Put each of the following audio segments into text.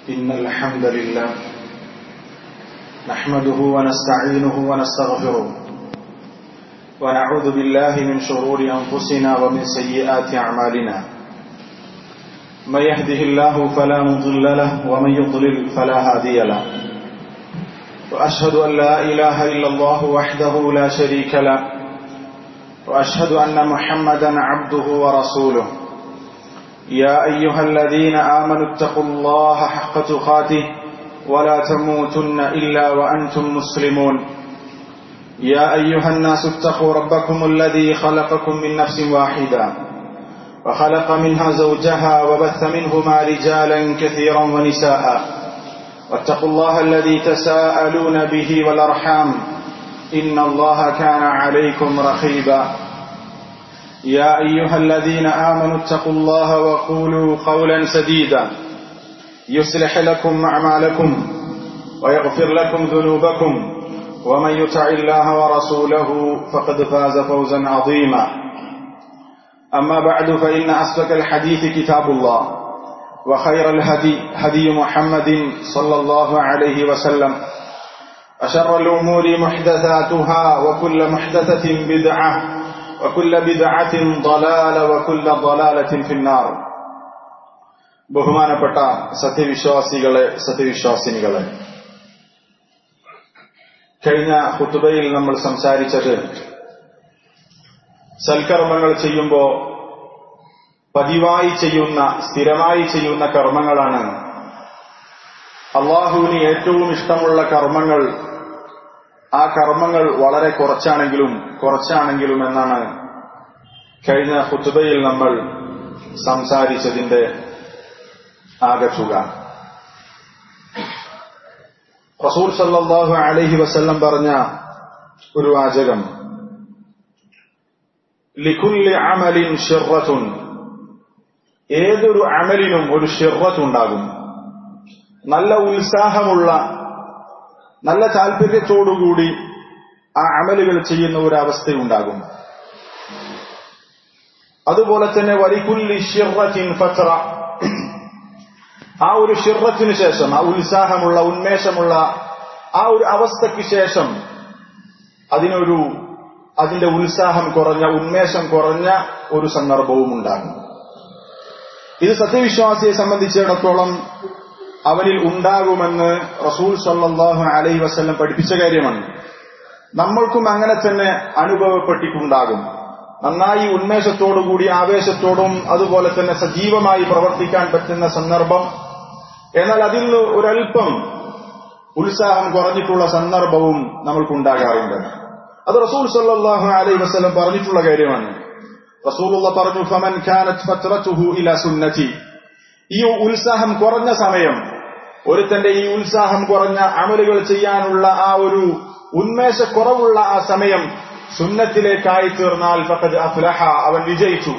إن الحمد لله نحمده ونستعينه ونستغفره ونعوذ بالله من شرور أنفسنا ومن سيئات أعمالنا من يهده الله فلا مضل له ومن يضلل فلا هادي له وأشهد أن لا إله إلا الله وحده لا شريك له وأشهد أن محمدا عبده ورسوله يا أيها الذين آمنوا اتقوا الله حق تقاته ولا تموتن إلا وأنتم مسلمون يا أيها الناس اتقوا ربكم الذي خلقكم من نفس واحدة وخلق منها زوجها وبث منهما رجالا كثيرا ونساء واتقوا الله الذي تساءلون به والأرحام إن الله كان عليكم رقيبا يا أيها الذين آمنوا اتقوا الله وقولوا قولا سديدا يصلح لكم أعمالكم ويغفر لكم ذنوبكم ومن يطع الله ورسوله فقد فاز فوزا عظيما أما بعد فإن أصدق الحديث كتاب الله وخير الهدي هدي محمد صلى الله عليه وسلم أشر الأمور محدثاتها وكل محدثة بدعة وكل بدعة ضلالة وكل ضلالة في النار ബഹുമാനപ്പെട്ട സത്യവിശ്വാസികളെ സത്യവിശ്വാസിനികളെ കഴിഞ്ഞ ഹുത്തുബയിൽ നമ്മൾ സംസാരിച്ചത് സൽക്കർമ്മങ്ങൾ ചെയ്യുമ്പോൾ പതിവായി ചെയ്യുന്ന സ്ഥിരമായി ചെയ്യുന്ന കർമ്മങ്ങളാണ് അള്ളാഹുവിന് ഏറ്റവും ഇഷ്ടമുള്ള കർമ്മങ്ങൾ ആ കർമ്മങ്ങൾ വളരെ കുറച്ചാണെങ്കിലും കുറച്ചാണെങ്കിലും എന്നാണ് കഴിഞ്ഞ ഹുത്തുബയിൽ നമ്മൾ സംസാരിച്ചതിന്റെ ആകത്തുക റസൂൽ സല്ലാഹു അലഹി വസ്ല്ലം പറഞ്ഞ ഒരു വാചകം ലിഖുല്ലി അമലിൻ ഷിറത്തുൻ ഏതൊരു അമലിനും ഒരു ഷിറത്തുണ്ടാകും നല്ല ഉത്സാഹമുള്ള നല്ല താല്പര്യത്തോടുകൂടി ആ അമലുകൾ ചെയ്യുന്ന ഒരു അവസ്ഥയുണ്ടാകും അതുപോലെ തന്നെ വലിക്കുല്ലി ഷിറത്തിൻ ഫത്ര ആ ഒരു ഷിറത്തിന് ശേഷം ആ ഉത്സാഹമുള്ള ഉന്മേഷമുള്ള ആ ഒരു അവസ്ഥയ്ക്ക് ശേഷം അതിനൊരു അതിന്റെ ഉത്സാഹം കുറഞ്ഞ ഉന്മേഷം കുറഞ്ഞ ഒരു സന്ദർഭവും ഉണ്ടാകും ഇത് സത്യവിശ്വാസിയെ സംബന്ധിച്ചിടത്തോളം അവനിൽ ഉണ്ടാകുമെന്ന് റസൂൽ സല്ലാഹു അലൈഹി വസ്ല്ലം പഠിപ്പിച്ച കാര്യമാണ് നമ്മൾക്കും അങ്ങനെ തന്നെ അനുഭവപ്പെട്ടിട്ടുണ്ടാകും നന്നായി ഉന്മേഷത്തോടുകൂടി ആവേശത്തോടും അതുപോലെ തന്നെ സജീവമായി പ്രവർത്തിക്കാൻ പറ്റുന്ന സന്ദർഭം എന്നാൽ അതിൽ ഒരൽപ്പം ഉത്സാഹം കുറഞ്ഞിട്ടുള്ള സന്ദർഭവും നമ്മൾക്കുണ്ടാകാറുണ്ട് അത് റസൂൽ സല്ലാഹു അലൈഹി വസ്ലം പറഞ്ഞിട്ടുള്ള കാര്യമാണ് റസൂലുള്ള പറഞ്ഞു ഫമൻ ഖാനത് ഫത്രതുഹു ഇല സുന്നതി ഈ ഉത്സാഹം കുറഞ്ഞ സമയം ഒരുത്തന്റെ ഈ ഉത്സാഹം കുറഞ്ഞ അമലുകൾ ചെയ്യാനുള്ള ആ ഒരു ഉന്മേഷക്കുറവുള്ള ആ സമയം സുന്നത്തിലേക്കായി തീർന്നാൽ ഫഖദ് അഫ്ലഹ അവൻ വിജയിച്ചു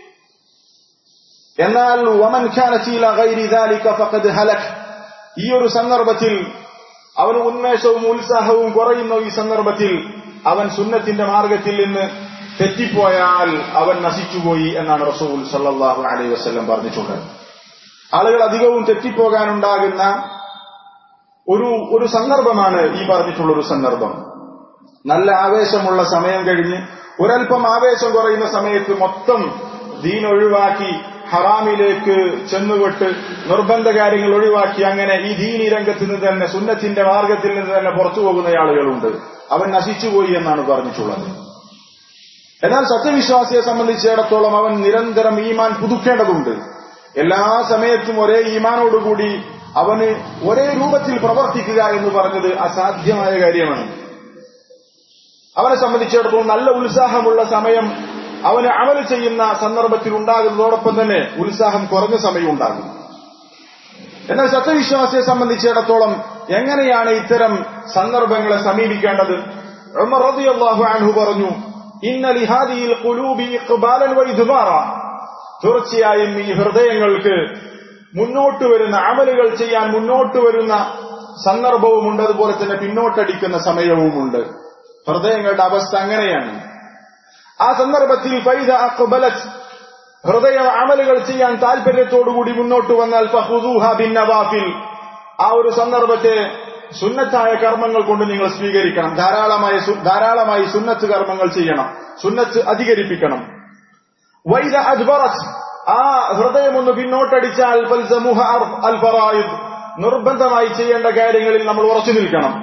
എന്നാൽ വമൻ ഖാനീല ഗൈരി ദാലിക ഫഖദ് ഹലക് ഈ ഒരു സന്ദർഭത്തിൽ അവന് ഉന്മേഷവും ഉത്സാഹവും കുറയുന്ന ഈ സന്ദർഭത്തിൽ അവൻ സുന്നത്തിന്റെ മാർഗത്തിൽ നിന്ന് തെറ്റിപ്പോയാൽ അവൻ നശിച്ചുപോയി എന്നാണ് റസൂൽ സല്ലാഹു അലൈഹി വസ്ല്ലം പറഞ്ഞിട്ടുള്ളത് ആളുകൾ അധികവും തെറ്റിപ്പോകാനുണ്ടാകുന്ന ഒരു ഒരു സന്ദർഭമാണ് ഈ പറഞ്ഞിട്ടുള്ള ഒരു സന്ദർഭം നല്ല ആവേശമുള്ള സമയം കഴിഞ്ഞ് ഒരൽപ്പം ആവേശം കുറയുന്ന സമയത്ത് മൊത്തം ദീൻ ഒഴിവാക്കി ഹറാമിലേക്ക് ചെന്നുവിട്ട് നിർബന്ധ കാര്യങ്ങൾ ഒഴിവാക്കി അങ്ങനെ ഈ ദീനി രംഗത്ത് നിന്ന് തന്നെ സുന്നത്തിന്റെ മാർഗത്തിൽ നിന്ന് തന്നെ പുറത്തു പോകുന്ന ആളുകളുണ്ട് അവൻ നശിച്ചുപോയി എന്നാണ് പറഞ്ഞിട്ടുള്ളത് എന്നാൽ സത്യവിശ്വാസിയെ സംബന്ധിച്ചിടത്തോളം അവൻ നിരന്തരം ഈമാൻ പുതുക്കേണ്ടതുണ്ട് എല്ലാ സമയത്തും ഒരേ ഈമാനോടുകൂടി അവന് ഒരേ രൂപത്തിൽ പ്രവർത്തിക്കുക എന്ന് പറഞ്ഞത് അസാധ്യമായ കാര്യമാണ് അവനെ സംബന്ധിച്ചിടത്തോളം നല്ല ഉത്സാഹമുള്ള സമയം അവന് അമൽ ചെയ്യുന്ന സന്ദർഭത്തിൽ ഉണ്ടാകുന്നതോടൊപ്പം തന്നെ ഉത്സാഹം കുറഞ്ഞ സമയം ഉണ്ടാകും എന്നാൽ സത്യവിശ്വാസിയെ സംബന്ധിച്ചിടത്തോളം എങ്ങനെയാണ് ഇത്തരം സന്ദർഭങ്ങളെ സമീപിക്കേണ്ടത് റളിയല്ലാഹു അൻഹു പറഞ്ഞു ഇന്ന ലിഹാദിയിൽ ഖുലൂബി ഇഖ്ബാലൻ വഇദ്ബാറ തീർച്ചയായും ഈ ഹൃദയങ്ങൾക്ക് മുന്നോട്ട് വരുന്ന അമലുകൾ ചെയ്യാൻ മുന്നോട്ട് വരുന്ന സന്ദർഭവുമുണ്ട് അതുപോലെ തന്നെ പിന്നോട്ടടിക്കുന്ന സമയവുമുണ്ട് ഹൃദയങ്ങളുടെ അവസ്ഥ അങ്ങനെയാണ് ആ സന്ദർഭത്തിൽ ഫൈദ അഖ്ബലത് ഹൃദയ അമലുകൾ ചെയ്യാൻ താല്പര്യത്തോടുകൂടി മുന്നോട്ട് വന്നാൽ ഫഹുദൂഹ ബിന്നവാഫിൽ ആ ഒരു സന്ദർഭത്തെ സുന്നത്തായ കർമ്മങ്ങൾ കൊണ്ട് നിങ്ങൾ സ്വീകരിക്കണം ധാരാളമായ സു- ധാരാളമായി സുന്നത്ത് കർമ്മങ്ങൾ ചെയ്യണം സുന്നത്ത് അധികരിപ്പിക്കണം വൈദ അജ്ബറത്ത് ആ ഹൃദയം ഒന്ന് പിന്നോട്ടടിച്ചാൽ ഫൽസമുഹ അർ- അൽ ഫറായിദ് നിർബന്ധമായി ചെയ്യേണ്ട കാര്യങ്ങളിൽ നമ്മൾ ഉറച്ചു നിൽക്കണം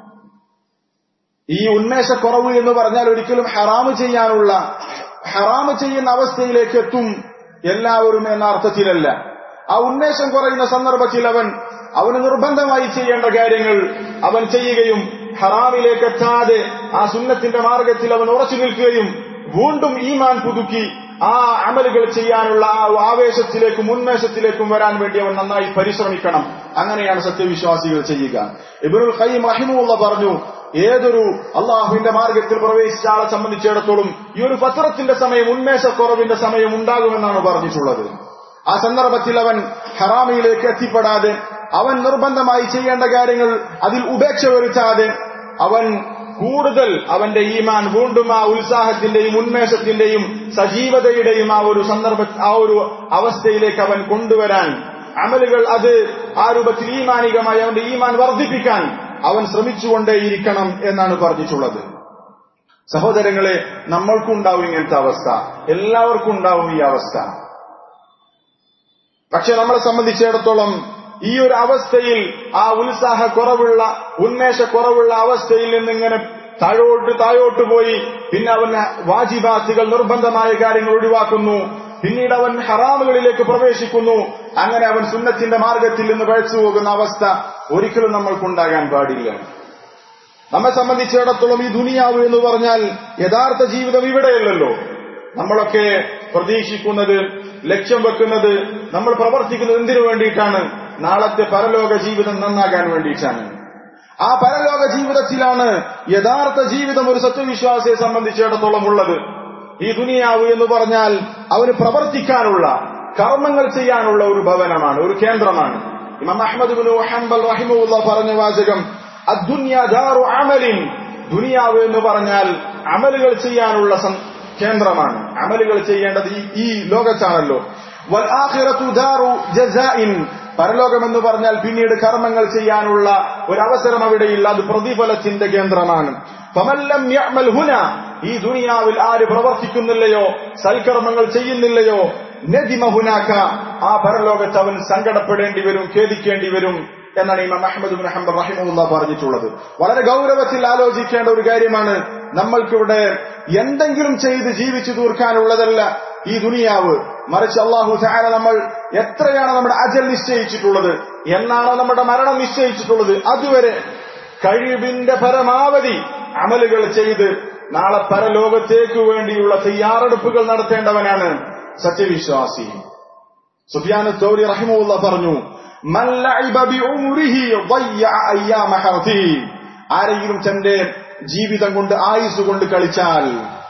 ഈ ഉന്മേഷക്കുറവ് എന്ന് പറഞ്ഞാൽ ഒരിക്കലും ഹറാമ് ചെയ്യാനുള്ള ഹറാമ് ചെയ്യുന്ന അവസ്ഥയിലേക്ക് എത്തും എല്ലാവരും എന്ന അർത്ഥത്തിലല്ല ആ ഉന്മേഷം കുറയുന്ന സന്ദർഭത്തിൽ അവൻ അവന് നിർബന്ധമായി ചെയ്യേണ്ട കാര്യങ്ങൾ അവൻ ചെയ്യുകയും ഹറാമിലേക്ക് എത്താതെ ആ സുന്നത്തിന്റെ മാർഗത്തിൽ അവൻ ഉറച്ചു നിൽക്കുകയും വീണ്ടും ഈമാൻ പുതുക്കി ആ അമലുകൾ ചെയ്യാനുള്ള ആ ആവേശത്തിലേക്കും ഉന്മേഷത്തിലേക്കും വരാൻ വേണ്ടി അവൻ നന്നായി പരിശ്രമിക്കണം അങ്ങനെയാണ് സത്യവിശ്വാസികൾ ചെയ്യുക ഇബിനുൽ ഖയ്യിം റഹിമുള്ള പറഞ്ഞു ഏതൊരു അള്ളാഹുവിന്റെ മാർഗത്തിൽ പ്രവേശിച്ച ആളെ സംബന്ധിച്ചിടത്തോളം ഈ ഒരു പത്രത്തിന്റെ സമയം ഉന്മേഷക്കുറവിന്റെ സമയം ഉണ്ടാകുമെന്നാണ് പറഞ്ഞിട്ടുള്ളത് ആ സന്ദർഭത്തിൽ അവൻ ഹറാമിയിലേക്ക് എത്തിപ്പെടാതെ അവൻ നിർബന്ധമായി ചെയ്യേണ്ട കാര്യങ്ങൾ അതിൽ ഉപേക്ഷ വരുത്താതെ അവൻ കൂടുതൽ അവന്റെ ഈമാൻ വീണ്ടും ആ ഉത്സാഹത്തിന്റെയും ഉന്മേഷത്തിന്റെയും സജീവതയുടെയും ആ ഒരു സന്ദർഭ ആ ഒരു അവസ്ഥയിലേക്ക് അവൻ കൊണ്ടുവരാൻ അമലുകൾ അത് ആ രൂപത്തിൽ ഈമാനികമായി അവന്റെ ഈമാൻ വർദ്ധിപ്പിക്കാൻ അവൻ ശ്രമിച്ചുകൊണ്ടേയിരിക്കണം എന്നാണ് പറഞ്ഞിട്ടുള്ളത് സഹോദരങ്ങളെ നമ്മൾക്കുണ്ടാവും ഇങ്ങനത്തെ അവസ്ഥ എല്ലാവർക്കും ഉണ്ടാവും ഈ അവസ്ഥ പക്ഷെ നമ്മളെ സംബന്ധിച്ചിടത്തോളം ഈ ഒരു അവസ്ഥയിൽ ആ ഉത്സാഹ കുറവുള്ള ഉന്മേഷ കുറവുള്ള അവസ്ഥയിൽ നിന്നിങ്ങനെ താഴോട്ട് താഴോട്ട് പോയി പിന്നെ അവൻ വാജിബാത്തുകൾ നിർബന്ധമായ കാര്യങ്ങൾ ഒഴിവാക്കുന്നു പിന്നീട് അവൻ ഹറാമുകളിലേക്ക് പ്രവേശിക്കുന്നു അങ്ങനെ അവൻ സുന്നത്തിന്റെ മാർഗത്തിൽ നിന്ന് പഴച്ചു പോകുന്ന അവസ്ഥ ഒരിക്കലും നമ്മൾക്കുണ്ടാകാൻ പാടില്ല നമ്മെ സംബന്ധിച്ചിടത്തോളം ഈ ദുനിയാവ് എന്ന് പറഞ്ഞാൽ യഥാർത്ഥ ജീവിതം ഇവിടെയല്ലല്ലോ നമ്മളൊക്കെ പ്രതീക്ഷിക്കുന്നത് ലക്ഷ്യം വെക്കുന്നത് നമ്മൾ പ്രവർത്തിക്കുന്നത് എന്തിനു വേണ്ടിയിട്ടാണ് നാളത്തെ പരലോക ജീവിതം നന്നാകാൻ വേണ്ടിയിട്ടാണ് ആ പരലോക ജീവിതത്തിലാണ് യഥാർത്ഥ ജീവിതം ഒരു സത്യവിശ്വാസിയെ സംബന്ധിച്ചിടത്തോളം ഉള്ളത് ഈ ദുനിയാവ് എന്ന് പറഞ്ഞാൽ അവന് പ്രവർത്തിക്കാനുള്ള കർമ്മങ്ങൾ ചെയ്യാനുള്ള ഒരു ഭവനമാണ് ഒരു കേന്ദ്രമാണ് ഇമാം അഹമ്മദ് ബിൻ ഹംബൽ റഹിമുള്ള പറഞ്ഞ വാചകം അദ്ദുന്യ ദാറു അമലിൻ ദുനിയാവ് എന്ന് പറഞ്ഞാൽ അമലുകൾ ചെയ്യാനുള്ള സം- കേന്ദ്രമാണ് അമലുകൾ ചെയ്യേണ്ടത് ഈ ഈ ലോകത്താണല്ലോ വൽ ആഖിറത്തു ദാറു ജസാഇൻ പരലോകം എന്ന് പറഞ്ഞാൽ പിന്നീട് കർമ്മങ്ങൾ ചെയ്യാനുള്ള ഒരു അവസരം അവിടെയില്ല അത് പ്രതിഫലത്തിന്റെ കേന്ദ്രമാണ് ഫമല്ലം യഅമൽ ഹുന ഈ ദുനിയാവിൽ ആര് പ്രവർത്തിക്കുന്നില്ലയോ സൽക്കർമ്മങ്ങൾ ചെയ്യുന്നില്ലയോ നദിമ ഹുനാക്ക ആ പരലോകത്ത് അവൻ സങ്കടപ്പെടേണ്ടി വരും ഖേദിക്കേണ്ടി വരും എന്നാണ് ഇമാം അഹമ്മദ് ബിൻ ഹംബർ റഹിമുല്ല പറഞ്ഞിട്ടുള്ളത് വളരെ ഗൗരവത്തിൽ ആലോചിക്കേണ്ട ഒരു കാര്യമാണ് നമ്മൾക്കിവിടെ എന്തെങ്കിലും ചെയ്ത് ജീവിച്ചു തീർക്കാനുള്ളതല്ല ഈ ദുനിയാവ് മറിച്ച് അള്ളാഹു താര നമ്മൾ എത്രയാണ് നമ്മുടെ അജൽ നിശ്ചയിച്ചിട്ടുള്ളത് എന്നാണോ നമ്മുടെ മരണം നിശ്ചയിച്ചിട്ടുള്ളത് അതുവരെ കഴിവിന്റെ പരമാവധി അമലുകൾ ചെയ്ത് നാളെ പരലോകത്തേക്ക് വേണ്ടിയുള്ള തയ്യാറെടുപ്പുകൾ നടത്തേണ്ടവനാണ് സത്യവിശ്വാസി സുഫിയാന തോരി റഹിമുള്ള പറഞ്ഞു "മൻ ലഅബ ബിഉംരിഹി ضيع അയ്യാമ ഹർതിഹി." ആരെങ്കിലും തന്റെ ജീവിതം കൊണ്ട് ആയുസ് കൊണ്ട് കളിച്ചാൽ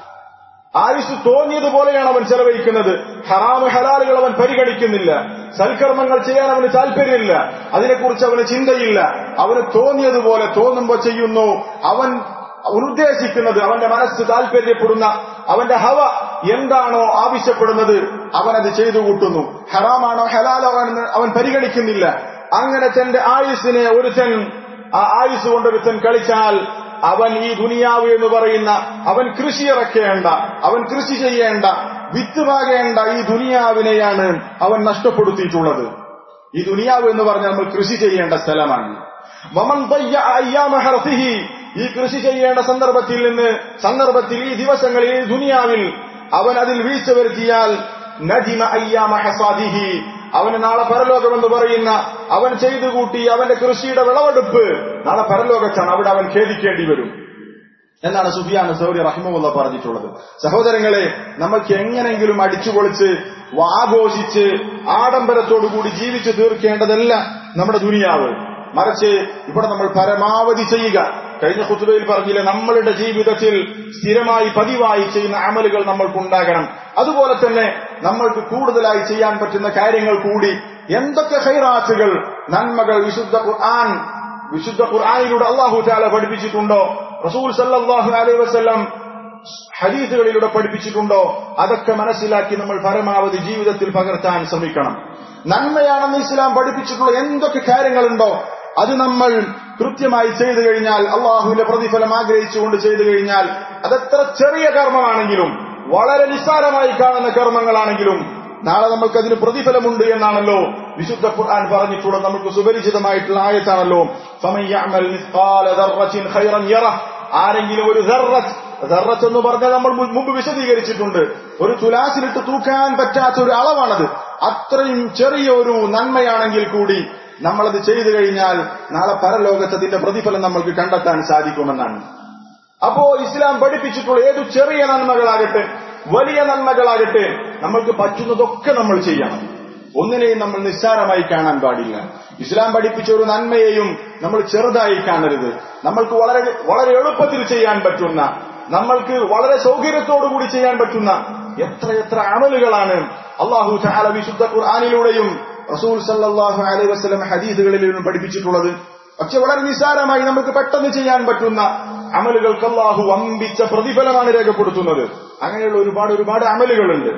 ആയുസ് തോന്നിയതുപോലെയാണ് അവൻ ചെലവഴിക്കുന്നത് ഹറാമ് ഹലാലുകൾ അവൻ പരിഗണിക്കുന്നില്ല സൽക്കർമ്മങ്ങൾ ചെയ്യാൻ അവന് താല്പര്യമില്ല അതിനെക്കുറിച്ച് അവന് ചിന്തയില്ല അവന് തോന്നിയതുപോലെ തോന്നുമ്പോ ചെയ്യുന്നു അവൻ അവൻ ഉദ്ദേശിക്കുന്നത് അവന്റെ മനസ്സ് താല്പര്യപ്പെടുന്ന അവന്റെ ഹവ എന്താണോ ആവശ്യപ്പെടുന്നത് അവൻ അത് ചെയ്തു കൂട്ടുന്നു ഹറാമാണോ ഹലാലോ എന്ന് അവൻ പരിഗണിക്കുന്നില്ല അങ്ങനെ തന്റെ ആയുസ്സിനെ ഒരുത്തൻ ആ ആയുസ് കൊണ്ടൊരുത്തൻ കളിച്ചാൽ അവൻ ഈ ദുനിയാവ് എന്ന് പറയുന്ന അവൻ കൃഷി ഇറക്കേണ്ട അവൻ കൃഷി ചെയ്യേണ്ട വിത്തുവാകേണ്ട ഈ ദുനിയാവിനെയാണ് അവൻ നഷ്ടപ്പെടുത്തിയിട്ടുള്ളത് ഈ ദുനിയാവ് എന്ന് പറഞ്ഞാൽ നമ്മൾ കൃഷി ചെയ്യേണ്ട സ്ഥലമാണ് വമൻ ضيع أيام حرثه ഈ കൃഷി ചെയ്യേണ്ട സന്ദർഭത്തിൽ നിന്ന് സന്ദർഭത്തിൽ ഈ ദിവസങ്ങളിൽ ഈ ദുനിയാവിൽ അവൻ അതിൽ വീഴ്ച വരുത്തിയാൽ നദിമ അയ്യാമ ഹസാദിഹി അവന് നാളെ പരലോകം എന്ന് പറയുന്ന അവൻ ചെയ്തു കൂട്ടി അവന്റെ കൃഷിയുടെ വിളവെടുപ്പ് നാളെ പരലോകത്താണ് അവിടെ അവൻ ഖേദിക്കേണ്ടി വരും എന്നാണ് സുഫിയാൻ സൗരി റഹിമുള്ള പറഞ്ഞിട്ടുള്ളത് സഹോദരങ്ങളെ നമ്മൾക്ക് എങ്ങനെങ്കിലും അടിച്ചുപൊളിച്ച് ആഘോഷിച്ച് ആഡംബരത്തോടുകൂടി ജീവിച്ചു തീർക്കേണ്ടതല്ല നമ്മുടെ ദുനിയാവ് മറിച്ച് ഇവിടെ നമ്മൾ പരമാവധി ചെയ്യുക കഴിഞ്ഞ കുത്തുബയിൽ പറഞ്ഞില്ലേ നമ്മളുടെ ജീവിതത്തിൽ സ്ഥിരമായി പതിവായി ചെയ്യുന്ന അമലുകൾ നമ്മൾക്കുണ്ടാകണം അതുപോലെ തന്നെ നമ്മൾക്ക് കൂടുതലായി ചെയ്യാൻ പറ്റുന്ന കാര്യങ്ങൾ കൂടി എന്തൊക്കെ ഹൈറാത്തുകൾ നന്മകൾ വിശുദ്ധ ഖുർആൻ വിശുദ്ധ ഖുർആാനിലൂടെ അള്ളാഹു താല പഠിപ്പിച്ചിട്ടുണ്ടോ റസൂൽ സല്ലാഹു അലൈഹി വസ്ലം ഹദീസുകളിലൂടെ പഠിപ്പിച്ചിട്ടുണ്ടോ അതൊക്കെ മനസ്സിലാക്കി നമ്മൾ പരമാവധി ജീവിതത്തിൽ പകർത്താൻ ശ്രമിക്കണം നന്മയാണെന്ന് ഇസ്ലാം പഠിപ്പിച്ചിട്ടുള്ള എന്തൊക്കെ കാര്യങ്ങളുണ്ടോ അത് നമ്മൾ കൃത്യമായി ചെയ്തു കഴിഞ്ഞാൽ അള്ളാഹുവിന്റെ പ്രതിഫലം ആഗ്രഹിച്ചുകൊണ്ട് ചെയ്തു കഴിഞ്ഞാൽ അതെത്ര ചെറിയ കർമ്മമാണെങ്കിലും വളരെ നിസ്സാരമായി കാണുന്ന കർമ്മങ്ങളാണെങ്കിലും നാളെ നമുക്ക് അതിന് പ്രതിഫലമുണ്ട് എന്നാണല്ലോ വിശുദ്ധ ഖുർആൻ പറഞ്ഞിട്ടുള്ളത് നമുക്ക് സുപരിചിതമായിട്ടുള്ള ആയത്താണല്ലോ ഫമൻ യഅമൽ മിസ്ഖാല ദർറത്തിൻ ഖൈറൻ യറഹ് ആരെങ്കിലും ഒരു ദർറത്ത് ദർറത്ത് എന്ന് പറഞ്ഞാൽ നമ്മൾ മു- മുമ്പ് വിശദീകരിച്ചിട്ടുണ്ട് ഒരു തുലാസിലിട്ട് തൂക്കാൻ പറ്റാത്ത ഒരു അളവാണത് അത്രയും ചെറിയ ഒരു നന്മയാണെങ്കിൽ കൂടി നമ്മളത് ചെയ്തു കഴിഞ്ഞാൽ നാളെ പരലോകത്തതിന്റെ പ്രതിഫലം നമ്മൾക്ക് കണ്ടെത്താൻ സാധിക്കുമെന്നാണ് അപ്പോ ഇസ്ലാം പഠിപ്പിച്ചിട്ടുള്ള ഏതു ചെറിയ നന്മകളാകട്ടെ വലിയ നന്മകളാകട്ടെ നമ്മൾക്ക് പറ്റുന്നതൊക്കെ നമ്മൾ ചെയ്യണം ഒന്നിനെയും നമ്മൾ നിസ്സാരമായി കാണാൻ പാടില്ല ഇസ്ലാം പഠിപ്പിച്ച ഒരു നന്മയെയും നമ്മൾ ചെറുതായി കാണരുത് നമ്മൾക്ക് വളരെ വളരെ എളുപ്പത്തിൽ ചെയ്യാൻ പറ്റുന്ന നമ്മൾക്ക് വളരെ സൗകര്യത്തോടുകൂടി ചെയ്യാൻ പറ്റുന്ന എത്രയെത്ര അമലുകളാണ് അള്ളാഹു തആല വിശുദ്ധ ഖുർആാനിലൂടെയും റസൂൽ സല്ലല്ലാഹു അലൈഹി വസല്ലം ഹദീസുകളിലും പഠിപ്പിച്ചിട്ടുള്ളത് പക്ഷെ വളരെ നിസ്സാരമായി നമുക്ക് പെട്ടെന്ന് ചെയ്യാൻ പറ്റുന്ന അമലുകൾക്ക് അള്ളാഹു വമ്പിച്ച പ്രതിഫലമാണ് രേഖപ്പെടുത്തുന്നത് അങ്ങനെയുള്ള ഒരുപാട് ഒരുപാട് അമലുകളുണ്ട്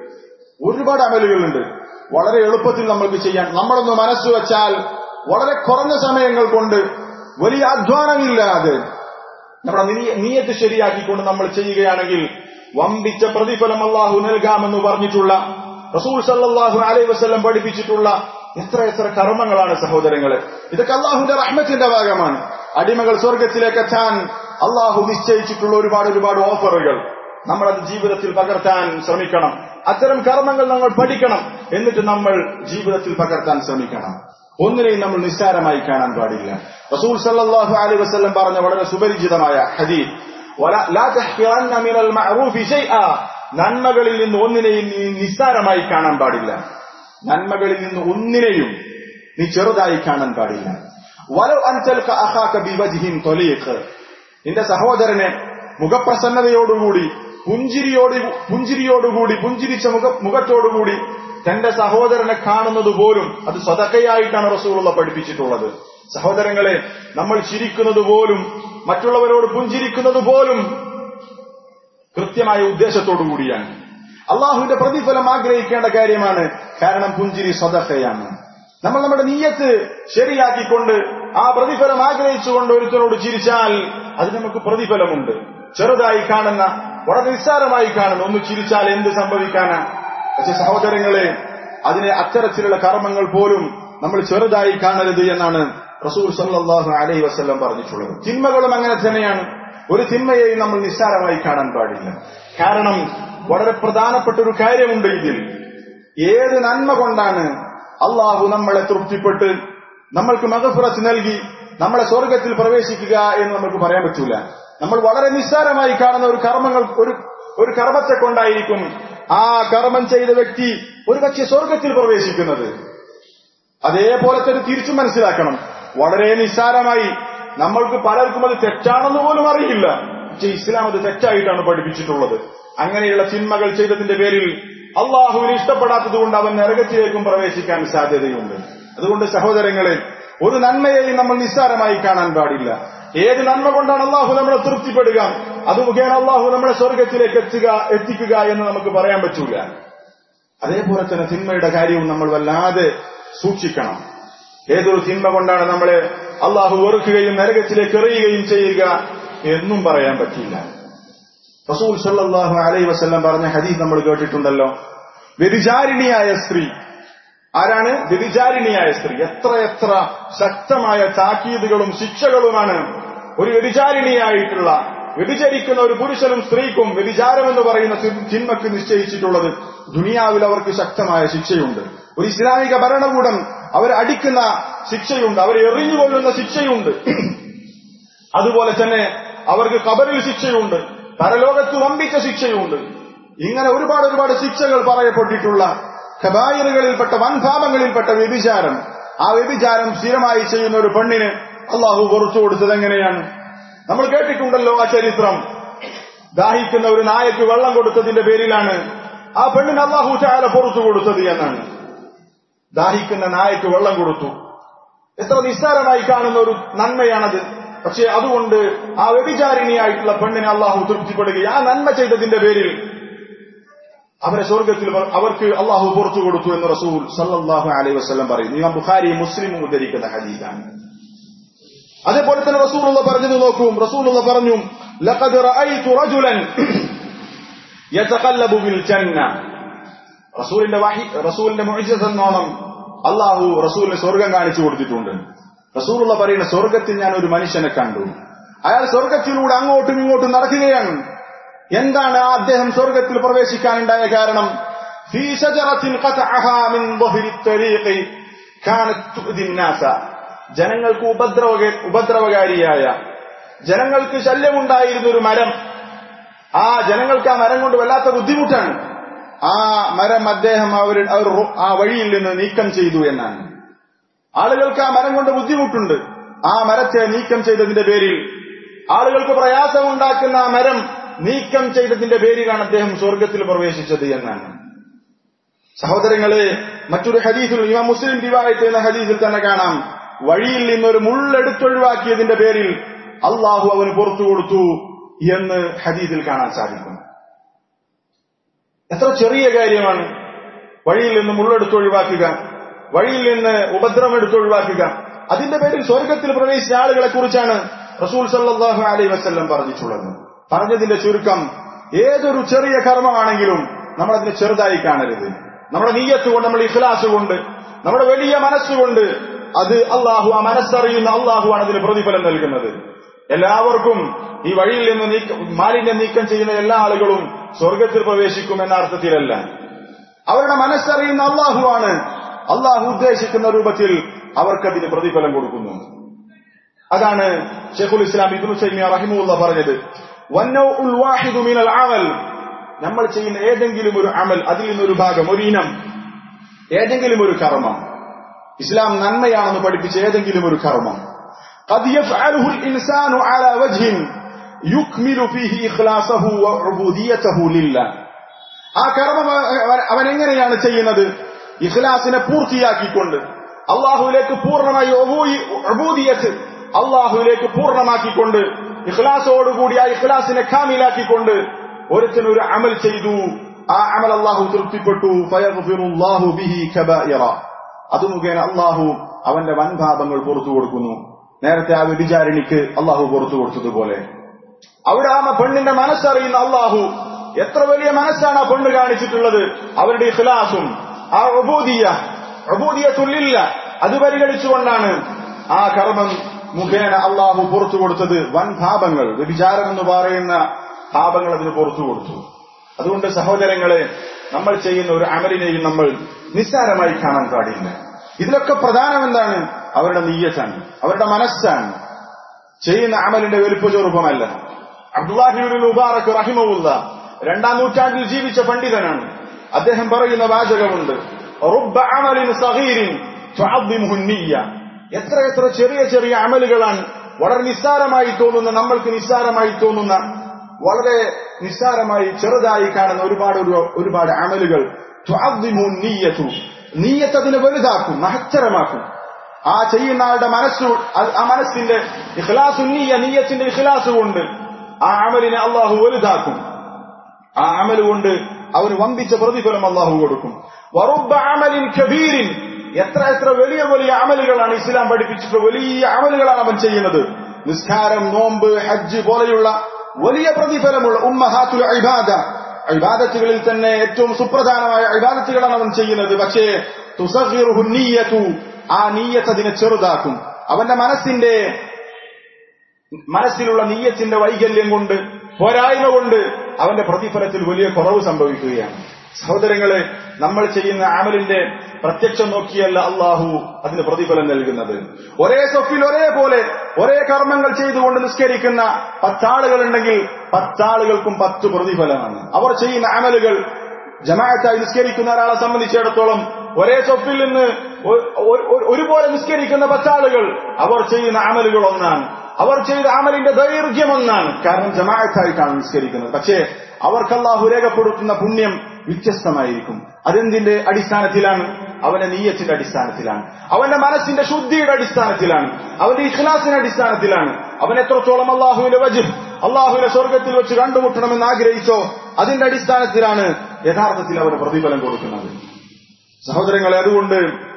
ഒരുപാട് അമലുകളുണ്ട് വളരെ എളുപ്പത്തിൽ നമ്മൾക്ക് ചെയ്യാൻ നമ്മളൊന്ന് മനസ്സ് വെച്ചാൽ വളരെ കുറഞ്ഞ സമയങ്ങൾ കൊണ്ട് വലിയ അധ്വാനമില്ലാതെ നമ്മുടെ നീ- നീയത്ത് ശരിയാക്കിക്കൊണ്ട് നമ്മൾ ചെയ്യുകയാണെങ്കിൽ വമ്പിച്ച പ്രതിഫലം അള്ളാഹു നൽകാമെന്ന് പറഞ്ഞിട്ടുള്ള റസൂൽ സല്ലല്ലാഹു അലൈഹി വസല്ലം പഠിപ്പിച്ചിട്ടുള്ള എത്ര എത്ര കർമ്മങ്ങളാണ് സഹോദരങ്ങളെ ഇതൊക്കെ അള്ളാഹുവിന്റെ റഹ്മത്തിന്റെ ഭാഗമാണ് അടിമകൾ സ്വർഗത്തിലേക്ക് എത്താൻ അള്ളാഹു നിശ്ചയിച്ചിട്ടുള്ള ഒരുപാട് ഒരുപാട് ഓഫറുകൾ നമ്മൾ അത് ജീവിതത്തിൽ പകർത്താൻ ശ്രമിക്കണം അത്തരം കർമ്മങ്ങൾ നമ്മൾ പഠിക്കണം എന്നിട്ട് നമ്മൾ ജീവിതത്തിൽ പകർത്താൻ ശ്രമിക്കണം ഒന്നിനെയും നമ്മൾ നിസ്സാരമായി കാണാൻ പാടില്ല റസൂൽ സല്ലല്ലാഹു അലൈഹി വസല്ലം പറഞ്ഞ വളരെ സുപരിചിതമായ ഹദീസ് "വല- ലാ തഹ്ഖിറന്ന മിനൽ മഅറൂഫി ശൈആ." നന്മകളിൽ നിന്ന് ഒന്നിനെയും നീ നിസ്സാരമായി കാണാൻ പാടില്ല നന്മകളിൽ നിന്ന് ഒന്നിനെയും നീ ചെറുതായി കാണാൻ പാടില്ല വലോ അൻതൽക അഖാക ബിവജ്ഹിൻ ത്വലീഖ് നിന്റെ സഹോദരനെ മുഖപ്രസന്നതയോടുകൂടി പുഞ്ചിരിയോട് പുഞ്ചിരിയോടുകൂടി പുഞ്ചിരിച്ച മുഖ മുഖത്തോടുകൂടി തന്റെ സഹോദരനെ കാണുന്നത് പോലും അത് സ്വതക്കയായിട്ടാണ് റസൂലുള്ള പഠിപ്പിച്ചിട്ടുള്ളത് സഹോദരങ്ങളെ നമ്മൾ ചിരിക്കുന്നത് പോലും മറ്റുള്ളവരോട് പുഞ്ചിരിക്കുന്നത് പോലും കൃത്യമായ ഉദ്ദേശത്തോടു കൂടിയാണ് അള്ളാഹുവിന്റെ പ്രതിഫലം ആഗ്രഹിക്കേണ്ട കാര്യമാണ് കാരണം പുഞ്ചിരി സ്വതക്കയാണ് നമ്മൾ നമ്മുടെ നീയത്ത് ശരിയാക്കിക്കൊണ്ട് ആ പ്രതിഫലം ആഗ്രഹിച്ചുകൊണ്ട് ഒരുത്തനോട് ചിരിച്ചാൽ അതിന് നമുക്ക് പ്രതിഫലമുണ്ട് ചെറുതായി കാണുന്ന വളരെ നിസ്സാരമായി കാണുന്ന ഒന്ന് ചിരിച്ചാൽ എന്ത് സംഭവിക്കാനാ പക്ഷെ സഹോദരങ്ങളെ അതിനെ അത്തരത്തിലുള്ള കർമ്മങ്ങൾ പോലും നമ്മൾ ചെറുതായി കാണരുത് എന്നാണ് റസൂൽ സല്ലല്ലാഹു അലൈഹി വസല്ലം പറഞ്ഞിട്ടുള്ളത് തിന്മകളും അങ്ങനെ തന്നെയാണ് ഒരു തിന്മയെയും നമ്മൾ നിസ്സാരമായി കാണാൻ പാടില്ല കാരണം വളരെ പ്രധാനപ്പെട്ട ഒരു കാര്യമുണ്ട് ഇതിൽ ഏത് നന്മ കൊണ്ടാണ് അള്ളാഹു നമ്മളെ തൃപ്തിപ്പെട്ട് നമ്മൾക്ക് മകഫുറത്ത് നൽകി നമ്മളെ സ്വർഗത്തിൽ പ്രവേശിക്കുക എന്ന് നമുക്ക് പറയാൻ പറ്റൂല നമ്മൾ വളരെ നിസ്സാരമായി കാണുന്ന ഒരു കർമ്മങ്ങൾ ഒരു ഒരു കർമ്മത്തെ കൊണ്ടായിരിക്കും ആ കർമ്മം ചെയ്ത വ്യക്തി ഒരു പക്ഷെ സ്വർഗത്തിൽ പ്രവേശിക്കുന്നത് അതേപോലെ തന്നെ തിരിച്ചും മനസ്സിലാക്കണം വളരെ നിസ്സാരമായി നമ്മൾക്ക് പലർക്കും അത് തെറ്റാണെന്ന് പോലും അറിയില്ല പക്ഷെ ഇസ്ലാം അത് തെറ്റായിട്ടാണ് പഠിപ്പിച്ചിട്ടുള്ളത് അങ്ങനെയുള്ള ചിന്മകൾ ചെയ്തതിന്റെ പേരിൽ അള്ളാഹുവിന് ഇഷ്ടപ്പെടാത്തത് കൊണ്ട് അവൻ നരകത്തിലേക്കും പ്രവേശിക്കാൻ സാധ്യതയുണ്ട് അതുകൊണ്ട് സഹോദരങ്ങളെ ഒരു നന്മയെയും നമ്മൾ നിസ്സാരമായി കാണാൻ പാടില്ല ഏത് നന്മ കൊണ്ടാണ് അള്ളാഹു നമ്മളെ തൃപ്തിപ്പെടുക അത് മുഖേന അള്ളാഹു നമ്മളെ സ്വർഗത്തിലേക്ക് എത്തുക എത്തിക്കുക എന്ന് നമുക്ക് പറയാൻ പറ്റൂല അതേപോലെ തന്നെ തിന്മയുടെ കാര്യവും നമ്മൾ വല്ലാതെ സൂക്ഷിക്കണം ഏതൊരു തിന്മ കൊണ്ടാണ് നമ്മളെ അള്ളാഹു വെറുക്കുകയും നരകത്തിലേക്ക് എറിയുകയും ചെയ്യുക എന്നും പറയാൻ പറ്റില്ല റസൂൽ സല്ലല്ലാഹു അലൈഹി വസല്ലം പറഞ്ഞ ഹദീസ് നമ്മൾ കേട്ടിട്ടുണ്ടല്ലോ വ്യഭിചാരിണിയായ സ്ത്രീ ആരാണ് വ്യഭിചാരിണിയായ സ്ത്രീ എത്ര എത്ര ശക്തമായ താക്കീതുകളും ശിക്ഷകളുമാണ് ഒരു വ്യഭിചാരിണിയായിട്ടുള്ള വ്യഭിചരിക്കുന്ന ഒരു പുരുഷനും സ്ത്രീക്കും വ്യഭിചാരം എന്ന് പറയുന്ന തി- തിന്മക്ക് നിശ്ചയിച്ചിട്ടുള്ളത് ദുനിയാവിൽ അവർക്ക് ശക്തമായ ശിക്ഷയുണ്ട് ഒരു ഇസ്ലാമിക ഭരണകൂടം അവരെ അടിക്കുന്ന ശിക്ഷയുണ്ട് അവരെ എറിഞ്ഞുകൊള്ളുന്ന ശിക്ഷയുണ്ട് അതുപോലെ തന്നെ അവർക്ക് കബറിൽ ശിക്ഷയുണ്ട് പരലോകത്ത് വമ്പിച്ച ശിക്ഷയുണ്ട് ഇങ്ങനെ ഒരുപാട് ഒരുപാട് ശിക്ഷകൾ പറയപ്പെട്ടിട്ടുള്ള ഖബായിറുകളിൽപ്പെട്ട വൻഭാവങ്ങളിൽപ്പെട്ട വ്യഭിചാരം ആ വ്യഭിചാരം സ്ഥിരമായി ചെയ്യുന്ന ഒരു പെണ്ണിന് അള്ളാഹു പുറത്തു കൊടുത്തത് എങ്ങനെയാണ് നമ്മൾ കേട്ടിട്ടുണ്ടല്ലോ ആ ചരിത്രം ദാഹിക്കുന്ന ഒരു നായക്ക് വെള്ളം കൊടുത്തതിന്റെ പേരിലാണ് ആ പെണ്ണിന് അള്ളാഹു ചാല പുറത്തു കൊടുത്തത് എന്നാണ് ദാഹിക്കുന്ന നായക്ക് വെള്ളം കൊടുത്തു എത്ര നിസ്സാരമായി കാണുന്ന ഒരു നന്മയാണത് പക്ഷെ അതുകൊണ്ട് ആ വ്യഭിചാരിണിയായിട്ടുള്ള പെണ്ണിനെ അള്ളാഹു തൃപ്തിപ്പെടുകയും ആ നന്മ ചെയ്തതിന്റെ പേരിൽ അവരെ സ്വർഗത്തിൽ വ- അവർക്ക് അള്ളാഹു പുറത്തു കൊടുത്തു എന്ന് റസൂൽ സല്ലല്ലാഹു അലൈഹി വസല്ലം പറയുന്നു ഇമാം ബുഖാരി മുസ്ലിമും ഉദ്ധരിക്കുന്ന ഹദീസാണ് അതേപോലെ തന്നെ റസൂലുള്ള പറഞ്ഞത് നോക്കും റസൂലുള്ള പറഞ്ഞു ലഖദ് റഅയ്തു റജുലൻ യതഖല്ലബു ബിൽ ജന്ന റസൂലിന്റെ വഹി റസൂലിന്റെ മുഅ്ജിസ എന്നോണം അള്ളാഹു റസൂലിന് സ്വർഗം കാണിച്ചു കൊടുത്തിട്ടുണ്ട് റസൂലുള്ള പറയുന്ന സ്വർഗത്തിൽ ഞാൻ ഒരു മനുഷ്യനെ കണ്ടു അയാൾ സ്വർഗത്തിലൂടെ അങ്ങോട്ടും ഇങ്ങോട്ടും നടക്കുകയാണ് എന്താണ് ആ അദ്ദേഹം സ്വർഗത്തിൽ പ്രവേശിക്കാനുണ്ടായ കാരണം في شجرة قطعها من ظهر الطريق كانت تؤذي الناس ജനങ്ങൾക്ക് ഉപദ്രവ ഉപദ്രവകാരിയായ ജനങ്ങൾക്ക് ശല്യമുണ്ടായിരുന്ന ഒരു മരം ആ ജനങ്ങൾക്ക് ആ മരം കൊണ്ട് വല്ലാത്ത ബുദ്ധിമുട്ടാണ് ആ മരം അദ്ദേഹം അവർ അവർ ആ വഴിയിൽ നിന്ന് നീക്കം ചെയ്തു എന്നാണ് ആളുകൾക്ക് ആ മരം കൊണ്ട് ബുദ്ധിമുട്ടുണ്ട് ആ മരത്തെ നീക്കം ചെയ്തതിന്റെ പേരിൽ ആളുകൾക്ക് പ്രയാസമുണ്ടാക്കുന്ന ആ മരം നീക്കം ചെയ്തതിന്റെ പേരിലാണ് അദ്ദേഹം സ്വർഗത്തിൽ പ്രവേശിച്ചത് എന്നാണ് സഹോദരങ്ങളെ മറ്റൊരു ഹദീസിൽ ഇമാം മുസ്ലിം റിവായത്ത് എന്ന ഹദീസിൽ തന്നെ കാണാം വഴിയിൽ നിന്നൊരു മുള്ളെടുത്തൊഴിവാക്കിയതിന്റെ പേരിൽ അള്ളാഹു അവന് പുറത്തു കൊടുത്തു എന്ന് ഹദീസിൽ കാണാൻ സാധിക്കും എത്ര ചെറിയ കാര്യമാണ് വഴിയിൽ നിന്ന് മുള്ളെടുത്തൊഴിവാക്കുക വഴിയിൽ നിന്ന് ഉപദ്രവം എടുത്തൊഴിവാക്കുക അതിന്റെ പേരിൽ സ്വർഗത്തിൽ പ്രവേശിച്ച ആളുകളെ കുറിച്ചാണ് റസൂൽ സല്ലാഹു അലൈ വസ്ല്ലം പറഞ്ഞിട്ടുള്ളത് പറഞ്ഞതിന്റെ ചുരുക്കം ഏതൊരു ചെറിയ കർമ്മമാണെങ്കിലും നമ്മൾ അതിനെ ചെറുതായി കാണരുത് നമ്മുടെ നീയത്ത് കൊണ്ട് നമ്മൾ ഇഖ്ലാസ് കൊണ്ട് നമ്മുടെ വലിയ മനസ്സുകൊണ്ട് അത് അള്ളാഹു ആ മനസ്സറിയുന്ന അള്ളാഹുവാണ് അതിന് പ്രതിഫലം നൽകുന്നത് എല്ലാവർക്കും ഈ വഴിയിൽ നിന്ന് നീക്കം മാലിന്യം നീക്കം ചെയ്യുന്ന എല്ലാ ആളുകളും സ്വർഗത്തിൽ പ്രവേശിക്കും എന്ന അർത്ഥത്തിലല്ല അവരുടെ മനസ്സറിയുന്ന അള്ളാഹുവാണ് അള്ളാഹു ഉദ്ദേശിക്കുന്ന രൂപത്തിൽ അവർക്കതിന് പ്രതിഫലം കൊടുക്കുന്നു അതാണ് ഷെഖുൽ ഇസ്ലാം ഇബ്നു സൈമിയ റഹിമുള്ള പറഞ്ഞത് വന്നൗഉൽ വാഹിദു മിനൽ അമൽ നമ്മൾ ചെയ്യുന്ന ഏതെങ്കിലും ഒരു അമൽ അതിൽ നിന്നൊരു ഭാഗം ഒരു ഇനം ഏതെങ്കിലും ഒരു കർമ്മം ഇസ്ലാം നന്മയാണെന്ന് പഠിപ്പിച്ച ഏതെങ്കിലും ഒരു കർമ്മം قد يفعله الإنسان على وجه يكمل فيه إخلاصه وعبوديته لله ആ കർമ്മം അവൻ എങ്ങനെയാണ് ചെയ്യുന്നത് ഇഖ്ലാസിനെ പൂർത്തിയാക്കിക്കൊണ്ട് അള്ളാഹുവിലേക്ക് പൂർണ്ണമായി അബൂദിയത്ത് അള്ളാഹുവിലേക്ക് പൂർണ്ണമാക്കിക്കൊണ്ട് ഇഖ്ലാസോടുകൂടി ആ ഇഖ്ലാസിനെ കാമിലാക്കിക്കൊണ്ട് ഒരുത്തൻ ഒരു അമൽ ചെയ്തു ആ അമൽ അള്ളാഹു തൃപ്തിപ്പെട്ടു ഫയഗ്ഫിറുല്ലാഹു ബിഹി കബായിറ അത് മുഖേന അള്ളാഹു അവന്റെ വൻപാപങ്ങൾ പുറത്തു കൊടുക്കുന്നു നേരത്തെ ആ വ്യഭിചാരിണിക്ക് അള്ളാഹു പുറത്തു കൊടുത്തതുപോലെ അവിടെ ആ പെണ്ണിന്റെ മനസ്സറിയുന്ന അള്ളാഹു എത്ര വലിയ മനസ്സാണ് ആ പെണ്ണ് കാണിച്ചിട്ടുള്ളത് അവരുടെ ഇഖ്ലാസും ആ അബൂദിയ അബൂദിയത്തുള്ളില്ല അത് പരിഗണിച്ചുകൊണ്ടാണ് ആ കർമ്മം മുഖേന അള്ളാഹു പുറത്തു കൊടുത്തത് വൻ പാപങ്ങൾ വ്യഭിചാരം എന്ന് പറയുന്ന പാപങ്ങൾ അതിന് പുറത്തു കൊടുത്തു അതുകൊണ്ട് സഹോദരങ്ങളെ നമ്മൾ ചെയ്യുന്ന ഒരു അമലിനെയും നമ്മൾ നിസ്സാരമായി കാണാൻ പാടില്ല ഇതിലൊക്കെ പ്രധാനം എന്താണ് അവരുടെ നീയത്താണ് അവരുടെ മനസ്സാണ് ചെയ്യുന്ന അമലിന്റെ വലുപ്പ ചെറുപ്പമല്ല അബ്ദുല്ലാഹിബിൻ മുബാറക് റഹിമുല്ല രണ്ടാം നൂറ്റാണ്ടിൽ ജീവിച്ച പണ്ഡിതനാണ് അദ്ദേഹം പറയുന്ന വാചകമുണ്ട് റുബ്ബ അമലിൻ സഹീരിൻ എത്ര എത്ര ചെറിയ ചെറിയ അമലുകളാണ് വളരെ നിസ്സാരമായി തോന്നുന്ന നമ്മൾക്ക് നിസ്സാരമായി തോന്നുന്ന വളരെ നിസ്സാരമായി ചെറുതായി കാണുന്ന ഒരുപാട് ഒരുപാട് അമലുകൾ നീയത്ത് അതിനെ വലുതാക്കും മഹത്തരമാക്കും ആ ചെയ്യുന്ന ആളുടെ മനസ്സു ആ മനസ്സിന്റെ ഇഖ്ലാസു നീയ നീയത്തിന്റെ ഇഖ്ലാസ് കൊണ്ട് ആ അമലിനെ അള്ളാഹു വലുതാക്കും ആ അമൽ കൊണ്ട് അവന് വമ്പിച്ച പ്രതിഫലം അള്ളാഹു കൊടുക്കും വറുബ അമലിൻ കബീരിൻ എത്ര എത്ര വലിയ വലിയ അമലുകളാണ് ഇസ്ലാം പഠിപ്പിച്ചിട്ട് വലിയ അമലുകളാണ് അവൻ ചെയ്യുന്നത് നിസ്കാരം നോമ്പ് ഹജ്ജ് പോലെയുള്ള വലിയ പ്രതിഫലമുള്ള ഉമ്മഹാത്തുൽ ഇബാദ ഇബാദത്തുകളിൽ തന്നെ ഏറ്റവും സുപ്രധാനമായ ഇബാദത്തുകളാണ് അവൻ ചെയ്യുന്നത് പക്ഷേ തുസീറുഹുന്നീയത്തു ആ നീയത്ത് അതിനെ ചെറുതാക്കും അവന്റെ മനസ്സിന്റെ മനസ്സിലുള്ള നീയത്തിന്റെ വൈകല്യം കൊണ്ട് പോരായ്മ കൊണ്ട് അവന്റെ പ്രതിഫലത്തിൽ വലിയ കുറവ് സംഭവിക്കുകയാണ് സഹോദരങ്ങളെ നമ്മൾ ചെയ്യുന്ന അമലിന്റെ പ്രത്യക്ഷം നോക്കിയല്ല അള്ളാഹു അതിന് പ്രതിഫലം നൽകുന്നത് ഒരേ സൊഫിൽ ഒരേപോലെ ഒരേ കർമ്മങ്ങൾ ചെയ്തുകൊണ്ട് നിസ്കരിക്കുന്ന പത്താളുകൾ ഉണ്ടെങ്കിൽ പത്താളുകൾക്കും പത്ത് പ്രതിഫലമാണ് അവർ ചെയ്യുന്ന അമലുകൾ ജമാഅത്തായി നിസ്കരിക്കുന്ന ഒരാളെ സംബന്ധിച്ചിടത്തോളം ഒരേ സൊഫിൽ നിന്ന് ഒരുപോലെ നിസ്കരിക്കുന്ന പത്താളുകൾ അവർ ചെയ്യുന്ന അമലുകൾ ഒന്നാണ് അവർ ചെയ്ത അമലിന്റെ ദൈർഘ്യം ഒന്നാണ് കാരണം ജമാഅത്തായിട്ടാണ് നിസ്കരിക്കുന്നത് പക്ഷേ അവർക്ക് അള്ളാഹു രേഖപ്പെടുത്തുന്ന പുണ്യം വ്യത്യസ്തമായിരിക്കും അതെന്തിന്റെ അടിസ്ഥാനത്തിലാണ് അവന്റെ നീയത്തിന്റെ അടിസ്ഥാനത്തിലാണ് അവന്റെ മനസ്സിന്റെ ശുദ്ധിയുടെ അടിസ്ഥാനത്തിലാണ് അവന്റെ ഇഖ്ലാസിന്റെ അടിസ്ഥാനത്തിലാണ് അവൻ എത്രത്തോളം അള്ളാഹുവിന്റെ വജ് അള്ളാഹുവിനെ സ്വർഗത്തിൽ വെച്ച് കണ്ടുമുട്ടണമെന്ന് ആഗ്രഹിച്ചോ അതിന്റെ അടിസ്ഥാനത്തിലാണ് യഥാർത്ഥത്തിൽ അവന് പ്രതിഫലം കൊടുക്കുന്നത് സഹോദരങ്ങളെ അതുകൊണ്ട്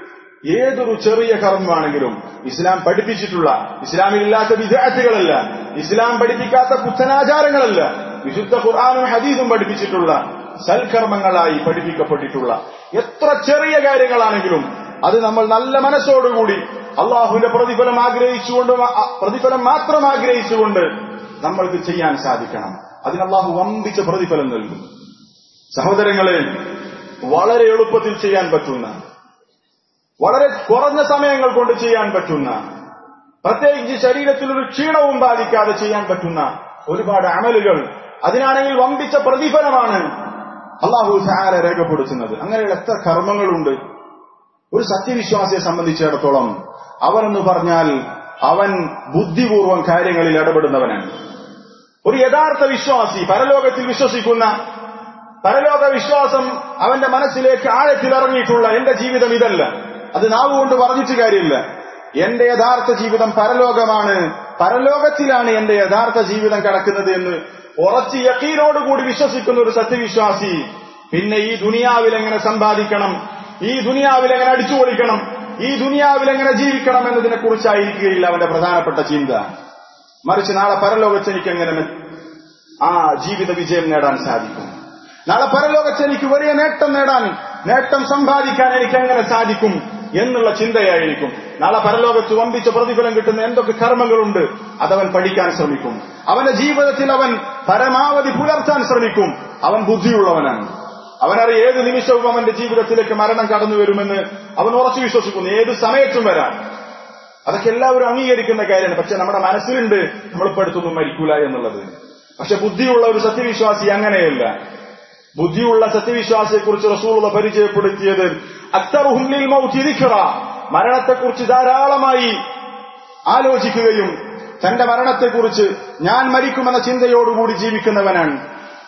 ഏതൊരു ചെറിയ കർമ്മമാണെങ്കിലും ഇസ്ലാം പഠിപ്പിച്ചിട്ടുള്ള ഇസ്ലാമിലില്ലാത്ത വിദ്യാർത്ഥികളല്ല ഇസ്ലാം പഠിപ്പിക്കാത്ത പുത്തനാചാരങ്ങളല്ല വിശുദ്ധ ഖുർആാനും ഹദീസും പഠിപ്പിച്ചിട്ടുള്ള സൽക്കർമ്മങ്ങളായി പഠിപ്പിക്കപ്പെട്ടിട്ടുള്ള എത്ര ചെറിയ കാര്യങ്ങളാണെങ്കിലും അത് നമ്മൾ നല്ല മനസ്സോടുകൂടി അള്ളാഹുവിന്റെ പ്രതിഫലം ആഗ്രഹിച്ചുകൊണ്ട് പ്രതിഫലം മാത്രം ആഗ്രഹിച്ചുകൊണ്ട് നമ്മൾക്ക് ചെയ്യാൻ സാധിക്കണം അതിന് അള്ളാഹു വമ്പിച്ച പ്രതിഫലം നൽകും സഹോദരങ്ങളെ വളരെ എളുപ്പത്തിൽ ചെയ്യാൻ പറ്റുന്ന വളരെ കുറഞ്ഞ സമയങ്ങൾ കൊണ്ട് ചെയ്യാൻ പറ്റുന്ന പ്രത്യേകിച്ച് ശരീരത്തിൽ ഒരു ക്ഷീണവും ബാധിക്കാതെ ചെയ്യാൻ പറ്റുന്ന ഒരുപാട് അമലുകൾ അതിനാണെങ്കിൽ വമ്പിച്ച പ്രതിഫലമാണ് അള്ളാഹു സഹാര രേഖപ്പെടുത്തുന്നത് അങ്ങനെയുള്ള എത്ര കർമ്മങ്ങളുണ്ട് ഒരു സത്യവിശ്വാസിയെ സംബന്ധിച്ചിടത്തോളം അവനെന്ന് പറഞ്ഞാൽ അവൻ ബുദ്ധിപൂർവം കാര്യങ്ങളിൽ ഇടപെടുന്നവനാണ് ഒരു യഥാർത്ഥ വിശ്വാസി പരലോകത്തിൽ വിശ്വസിക്കുന്ന പരലോക വിശ്വാസം അവന്റെ മനസ്സിലേക്ക് ആഴത്തിൽ ഇറങ്ങിയിട്ടുള്ള എന്റെ ജീവിതം ഇതല്ല അത് നാവുകൊണ്ട് പറഞ്ഞിട്ട് കാര്യമില്ല എന്റെ യഥാർത്ഥ ജീവിതം പരലോകമാണ് പരലോകത്തിലാണ് എന്റെ യഥാർത്ഥ ജീവിതം കിടക്കുന്നത് എന്ന് ഉറച്ച് യക്കീനോടുകൂടി വിശ്വസിക്കുന്ന ഒരു സത്യവിശ്വാസി പിന്നെ ഈ ദുനിയാവിൽ എങ്ങനെ സമ്പാദിക്കണം ഈ ദുനിയാവിൽ എങ്ങനെ അടിച്ചുപൊളിക്കണം ഈ ദുനിയാവിൽ എങ്ങനെ ജീവിക്കണം എന്നതിനെ കുറിച്ചായിരിക്കുകയില്ല അവന്റെ പ്രധാനപ്പെട്ട ചിന്ത മറിച്ച് നാളെ പരലോകത്ത് എനിക്ക് എങ്ങനെ ആ ജീവിത വിജയം നേടാൻ സാധിക്കും നാളെ പരലോകത്ത് എനിക്ക് വലിയ നേട്ടം നേടാൻ നേട്ടം സമ്പാദിക്കാൻ എനിക്ക് എങ്ങനെ സാധിക്കും എന്നുള്ള ചിന്തയായിരിക്കും നാളെ പരലോകത്ത് വമ്പിച്ച പ്രതിഫലം കിട്ടുന്ന എന്തൊക്കെ കർമ്മങ്ങളുണ്ട് അതവൻ പഠിക്കാൻ ശ്രമിക്കും അവന്റെ ജീവിതത്തിൽ അവൻ പരമാവധി പുലർത്താൻ ശ്രമിക്കും അവൻ ബുദ്ധിയുള്ളവനാണ് അവനറിയ ഏത് നിമിഷവും അവന്റെ ജീവിതത്തിലേക്ക് മരണം കടന്നു വരുമെന്ന് അവൻ ഉറച്ചു വിശ്വസിക്കുന്നു ഏത് സമയത്തും വരാം അതൊക്കെ എല്ലാവരും അംഗീകരിക്കുന്ന കാര്യമാണ് പക്ഷെ നമ്മുടെ മനസ്സിലുണ്ട് നമ്മളിപ്പോ അടുത്തൊന്നും മരിക്കൂല എന്നുള്ളത് പക്ഷെ ബുദ്ധിയുള്ള ഒരു സത്യവിശ്വാസി അങ്ങനെയല്ല ബുദ്ധിയുള്ള സത്യവിശ്വാസിയെ കുറിച്ച് റസൂള പരിചയപ്പെടുത്തിയത് അക്തറുഹുല്ലിൽ മരണത്തെക്കുറിച്ച് ധാരാളമായി ആലോചിക്കുകയും തന്റെ മരണത്തെക്കുറിച്ച് ഞാൻ മരിക്കുമെന്ന ചിന്തയോടുകൂടി ജീവിക്കുന്നവനാണ്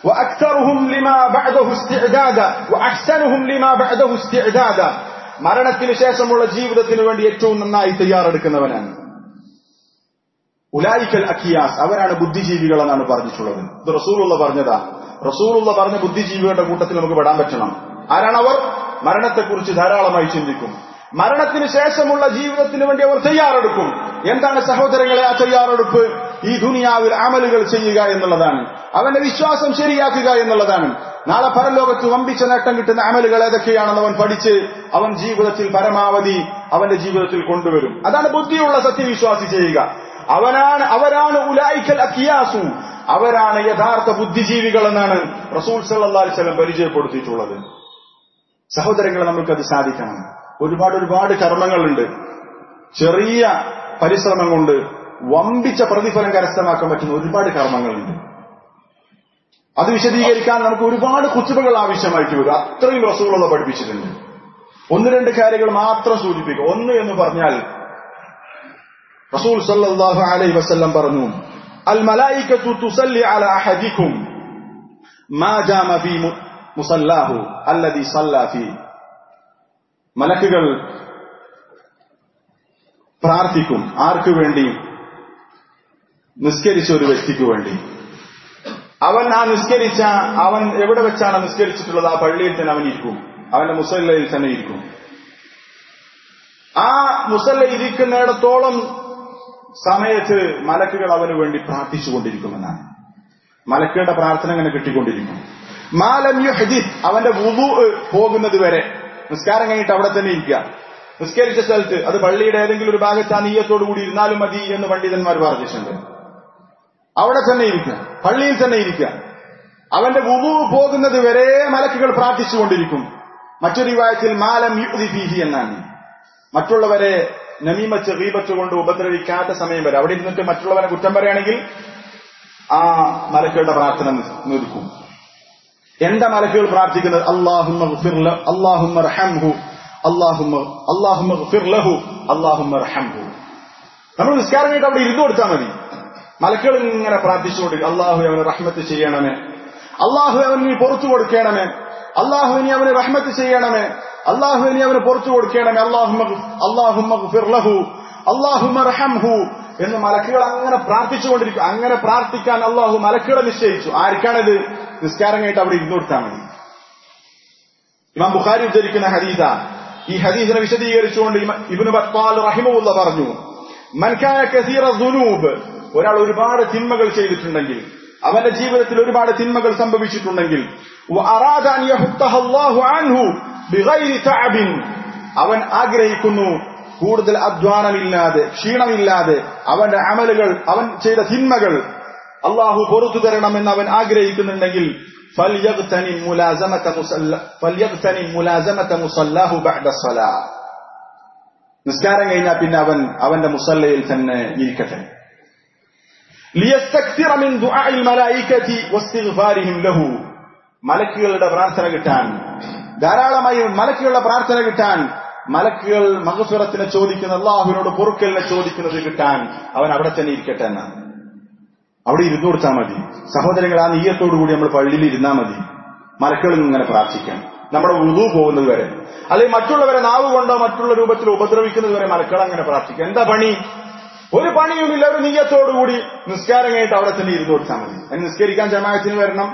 മരണത്തിന് ശേഷമുള്ള ജീവിതത്തിന് വേണ്ടി ഏറ്റവും നന്നായി തയ്യാറെടുക്കുന്നവനാണ് ഉലായിക്കൽ അക്കിയാസ് അവരാണ് ബുദ്ധിജീവികൾ എന്നാണ് പറഞ്ഞിട്ടുള്ളത് ഇത് റസൂലുള്ള പറഞ്ഞതാ റസൂലുള്ള പറഞ്ഞ ബുദ്ധിജീവികളുടെ കൂട്ടത്തിൽ നമുക്ക് പെടാൻ പറ്റണം ആരാണ് അവർ മരണത്തെക്കുറിച്ച് ധാരാളമായി ചിന്തിക്കും മരണത്തിന് ശേഷമുള്ള ജീവിതത്തിന് വേണ്ടി അവർ തയ്യാറെടുക്കും എന്താണ് സഹോദരങ്ങളെ ആ തയ്യാറെടുപ്പ് ഈ ദുനിയാവിൽ അമലുകൾ ചെയ്യുക എന്നുള്ളതാണ് അവന്റെ വിശ്വാസം ശരിയാക്കുക എന്നുള്ളതാണ് നാളെ പരലോകത്ത് വമ്പിച്ച നേട്ടം കിട്ടുന്ന അമലുകൾ ഏതൊക്കെയാണെന്ന് അവൻ പഠിച്ച് അവൻ ജീവിതത്തിൽ പരമാവധി അവന്റെ ജീവിതത്തിൽ കൊണ്ടുവരും അതാണ് ബുദ്ധിയുള്ള സത്യവിശ്വാസി ചെയ്യുക അവനാണ് അവരാണ് ഉലായിക്കൽ അക്കിയാസു അവരാണ് യഥാർത്ഥ ബുദ്ധിജീവികൾ എന്നാണ് റസൂൽ സല്ലാ വല്ലം പരിചയപ്പെടുത്തിയിട്ടുള്ളത് സഹോദരങ്ങളെ നമുക്കത് സാധിക്കണം ഒരുപാട് ഒരുപാട് കർമ്മങ്ങളുണ്ട് ചെറിയ പരിശ്രമം കൊണ്ട് വമ്പിച്ച പ്രതിഫലം കരസ്ഥമാക്കാൻ പറ്റുന്ന ഒരുപാട് കർമ്മങ്ങളുണ്ട് അത് വിശദീകരിക്കാൻ നമുക്ക് ഒരുപാട് കുത്തുബകൾ ആവശ്യമായിട്ട് വരും അത്രയും റസൂളുള്ള പഠിപ്പിച്ചിട്ടുണ്ട് ഒന്ന് രണ്ട് കാര്യങ്ങൾ മാത്രം സൂചിപ്പിക്കുക ഒന്ന് എന്ന് പറഞ്ഞാൽ റസൂൽ സല്ലല്ലാഹു അലൈഹി വസല്ലം പറഞ്ഞു അൽ മലായികത്തു തുസല്ലി അല അഹദിക്കും മാ ജാമ ഫീ മുസല്ലാഹു അല്ലദി സല്ലാ ഫീ മലക്കുകൾ പ്രാർത്ഥിക്കും ആർക്കു വേണ്ടി നിസ്കരിച്ച ഒരു വ്യക്തിക്ക് വേണ്ടി അവൻ ആ നിസ്കരിച്ച അവൻ എവിടെ വെച്ചാണ് നിസ്കരിച്ചിട്ടുള്ളത് ആ പള്ളിയിൽ തന്നെ അവൻ ഇരിക്കും അവന്റെ മുസല്ലയിൽ തന്നെ ഇരിക്കും ആ മുസല്ല ഇരിക്കുന്നിടത്തോളം സമയത്ത് മലക്കുകൾ അവന് വേണ്ടി പ്രാർത്ഥിച്ചുകൊണ്ടിരിക്കുമെന്നാണ് മലക്കുകളുടെ പ്രാർത്ഥന ഇങ്ങനെ കിട്ടിക്കൊണ്ടിരിക്കും മാലം യുഹദിസ് അവന്റെ വുദു പോകുന്നത് വരെ നിസ്കാരം കഴിഞ്ഞിട്ട് അവിടെ തന്നെ ഇരിക്കുക നിസ്കരിച്ച സ്ഥലത്ത് അത് പള്ളിയുടെ ഏതെങ്കിലും ഒരു ഭാഗത്ത് ആ നീയത്തോടു കൂടി ഇരുന്നാലും മതി എന്ന് പണ്ഡിതന്മാർ പറഞ്ഞിട്ടുണ്ട് അവിടെ തന്നെ ഇരിക്കുക പള്ളിയിൽ തന്നെ ഇരിക്കുക അവന്റെ വുവു പോകുന്നത് വരെ മലക്കുകൾ പ്രാർത്ഥിച്ചുകൊണ്ടിരിക്കും മറ്റൊരു വിവാഹത്തിൽ മാലം യുദിഫീഹി എന്നാണ് മറ്റുള്ളവരെ നമീമച്ച് റീബച്ച് കൊണ്ട് ഉപദ്രവിക്കാത്ത സമയം വരെ അവിടെ ഇരുന്നിട്ട് മറ്റുള്ളവരെ കുറ്റം പറയുകയാണെങ്കിൽ ആ മലക്കുകളുടെ പ്രാർത്ഥന നിൽക്കും എന്താ മലക്കുകൾ പ്രാർത്ഥിക്കുന്നത് അള്ളാഹുമ്മ അള്ളാഹുമ്മ റഹംഹു അള്ളാഹുമ്മ അള്ളാഹുമ്മ ലഹു അള്ളാഹുമ്മ റഹംഹു നമ്മൾ നിസ്കാരം കഴിഞ്ഞിട്ട് അവിടെ ഇരുന്നു കൊടുത്താൽ മതി മലക്കുകൾ ഇങ്ങനെ പ്രാർത്ഥിച്ചുകൊണ്ട് അള്ളാഹു അവന് റഹ്മത്ത് ചെയ്യണമേ അള്ളാഹു അവന് പുറത്തു കൊടുക്കണമേ അള്ളാഹു ഇനി അവന് റഹ്മത്ത് ചെയ്യണമേ അള്ളാഹു ഇനി അവന് പുറത്തു കൊടുക്കണമേ അള്ളാഹുമ്മ അള്ളാഹുമ്മ ലഹു അള്ളാഹുമ്മ റഹംഹു എന്ന് മലക്കുകൾ അങ്ങനെ പ്രാർത്ഥിച്ചുകൊണ്ടിരിക്കും അങ്ങനെ പ്രാർത്ഥിക്കാൻ അള്ളാഹു മലക്കുകളെ നിശ്ചയിച്ചു ആർക്കാണിത് നിസ്കാരം കഴിഞ്ഞിട്ട് അവിടെ ഇരുന്നു കൊടുത്താൽ മതി ഇമാം ബുഖാരി ഉദ്ധരിക്കുന്ന ഹരീത ഈ ഹദീസിനെ വിശദീകരിച്ചുകൊണ്ട് ഇമ- ഇബ്നു ബത്താൽ റഹിമുള്ള പറഞ്ഞു മൻകാന കസീറ ദുനൂബ് ഒരാൾ ഒരുപാട് തിന്മകൾ ചെയ്തിട്ടുണ്ടെങ്കിൽ അവന്റെ ജീവിതത്തിൽ ഒരുപാട് തിന്മകൾ സംഭവിച്ചിട്ടുണ്ടെങ്കിൽ വഅറാദ അൻ യഹുത്തഹ അല്ലാഹു അൻഹു ബിഗൈരി തഅബിൻ അവൻ ആഗ്രഹിക്കുന്നു കൂടുതൽ അധ്വാനമില്ലാതെ ക്ഷീണമില്ലാതെ അവന്റെ അമലുകൾ അവൻ ചെയ്ത തിന്മകൾ അള്ളാഹു പൊറത്തു തരണമെന്ന് അവൻ ആഗ്രഹിക്കുന്നുണ്ടെങ്കിൽ فليغتنم ملازمة مصلى فليغتنم ملازمة مصلاه بعد الصلاة നിസ്കാരം കഴിഞ്ഞാൽ പിന്നെ അവൻ അവന്റെ മുസല്ലയിൽ തന്നെ ഇരിക്കട്ടെ ലിയസ്തക്തിറ മിൻ ദുആഇൽ മലായികതി വസ്തിഗ്ഫാരിഹിം ലഹു മലക്കുകളുടെ പ്രാർത്ഥന കിട്ടാൻ ധാരാളമായി മലക്കുകളുടെ പ്രാർത്ഥന കിട്ടാൻ മലക്കുകൾ മഹസുറത്തിനെ ചോദിക്കുന്ന അള്ളാഹുവിനോട് പൊറുക്കലിനെ ചോദിക്കുന്നത് കിട്ടാൻ അവൻ അവിടെ തന്നെ ഇരിക്കട്ടെ എന്നാണ് അവിടെ ഇരുന്നു കൊടുത്താൽ മതി സഹോദരങ്ങൾ ആ നീയത്തോടുകൂടി നമ്മൾ പള്ളിയിൽ ഇരുന്നാൽ മതി മലക്കളിൽ ഇങ്ങനെ പ്രാർത്ഥിക്കാം നമ്മുടെ ഉതു പോകുന്നത് വരെ അല്ലെങ്കിൽ മറ്റുള്ളവരെ നാവ് കൊണ്ടോ മറ്റുള്ള രൂപത്തിൽ ഉപദ്രവിക്കുന്നത് വരെ മലക്കൾ അങ്ങനെ പ്രാർത്ഥിക്കാം എന്താ പണി ഒരു പണിയുമില്ല ഒരു നീയത്തോടുകൂടി നിസ്കാരം കഴിഞ്ഞിട്ട് അവിടെ തന്നെ ഇരുന്നു കൊടുത്താൽ മതി അതിന് നിസ്കരിക്കാൻ ജമാഅത്തിന് വരണം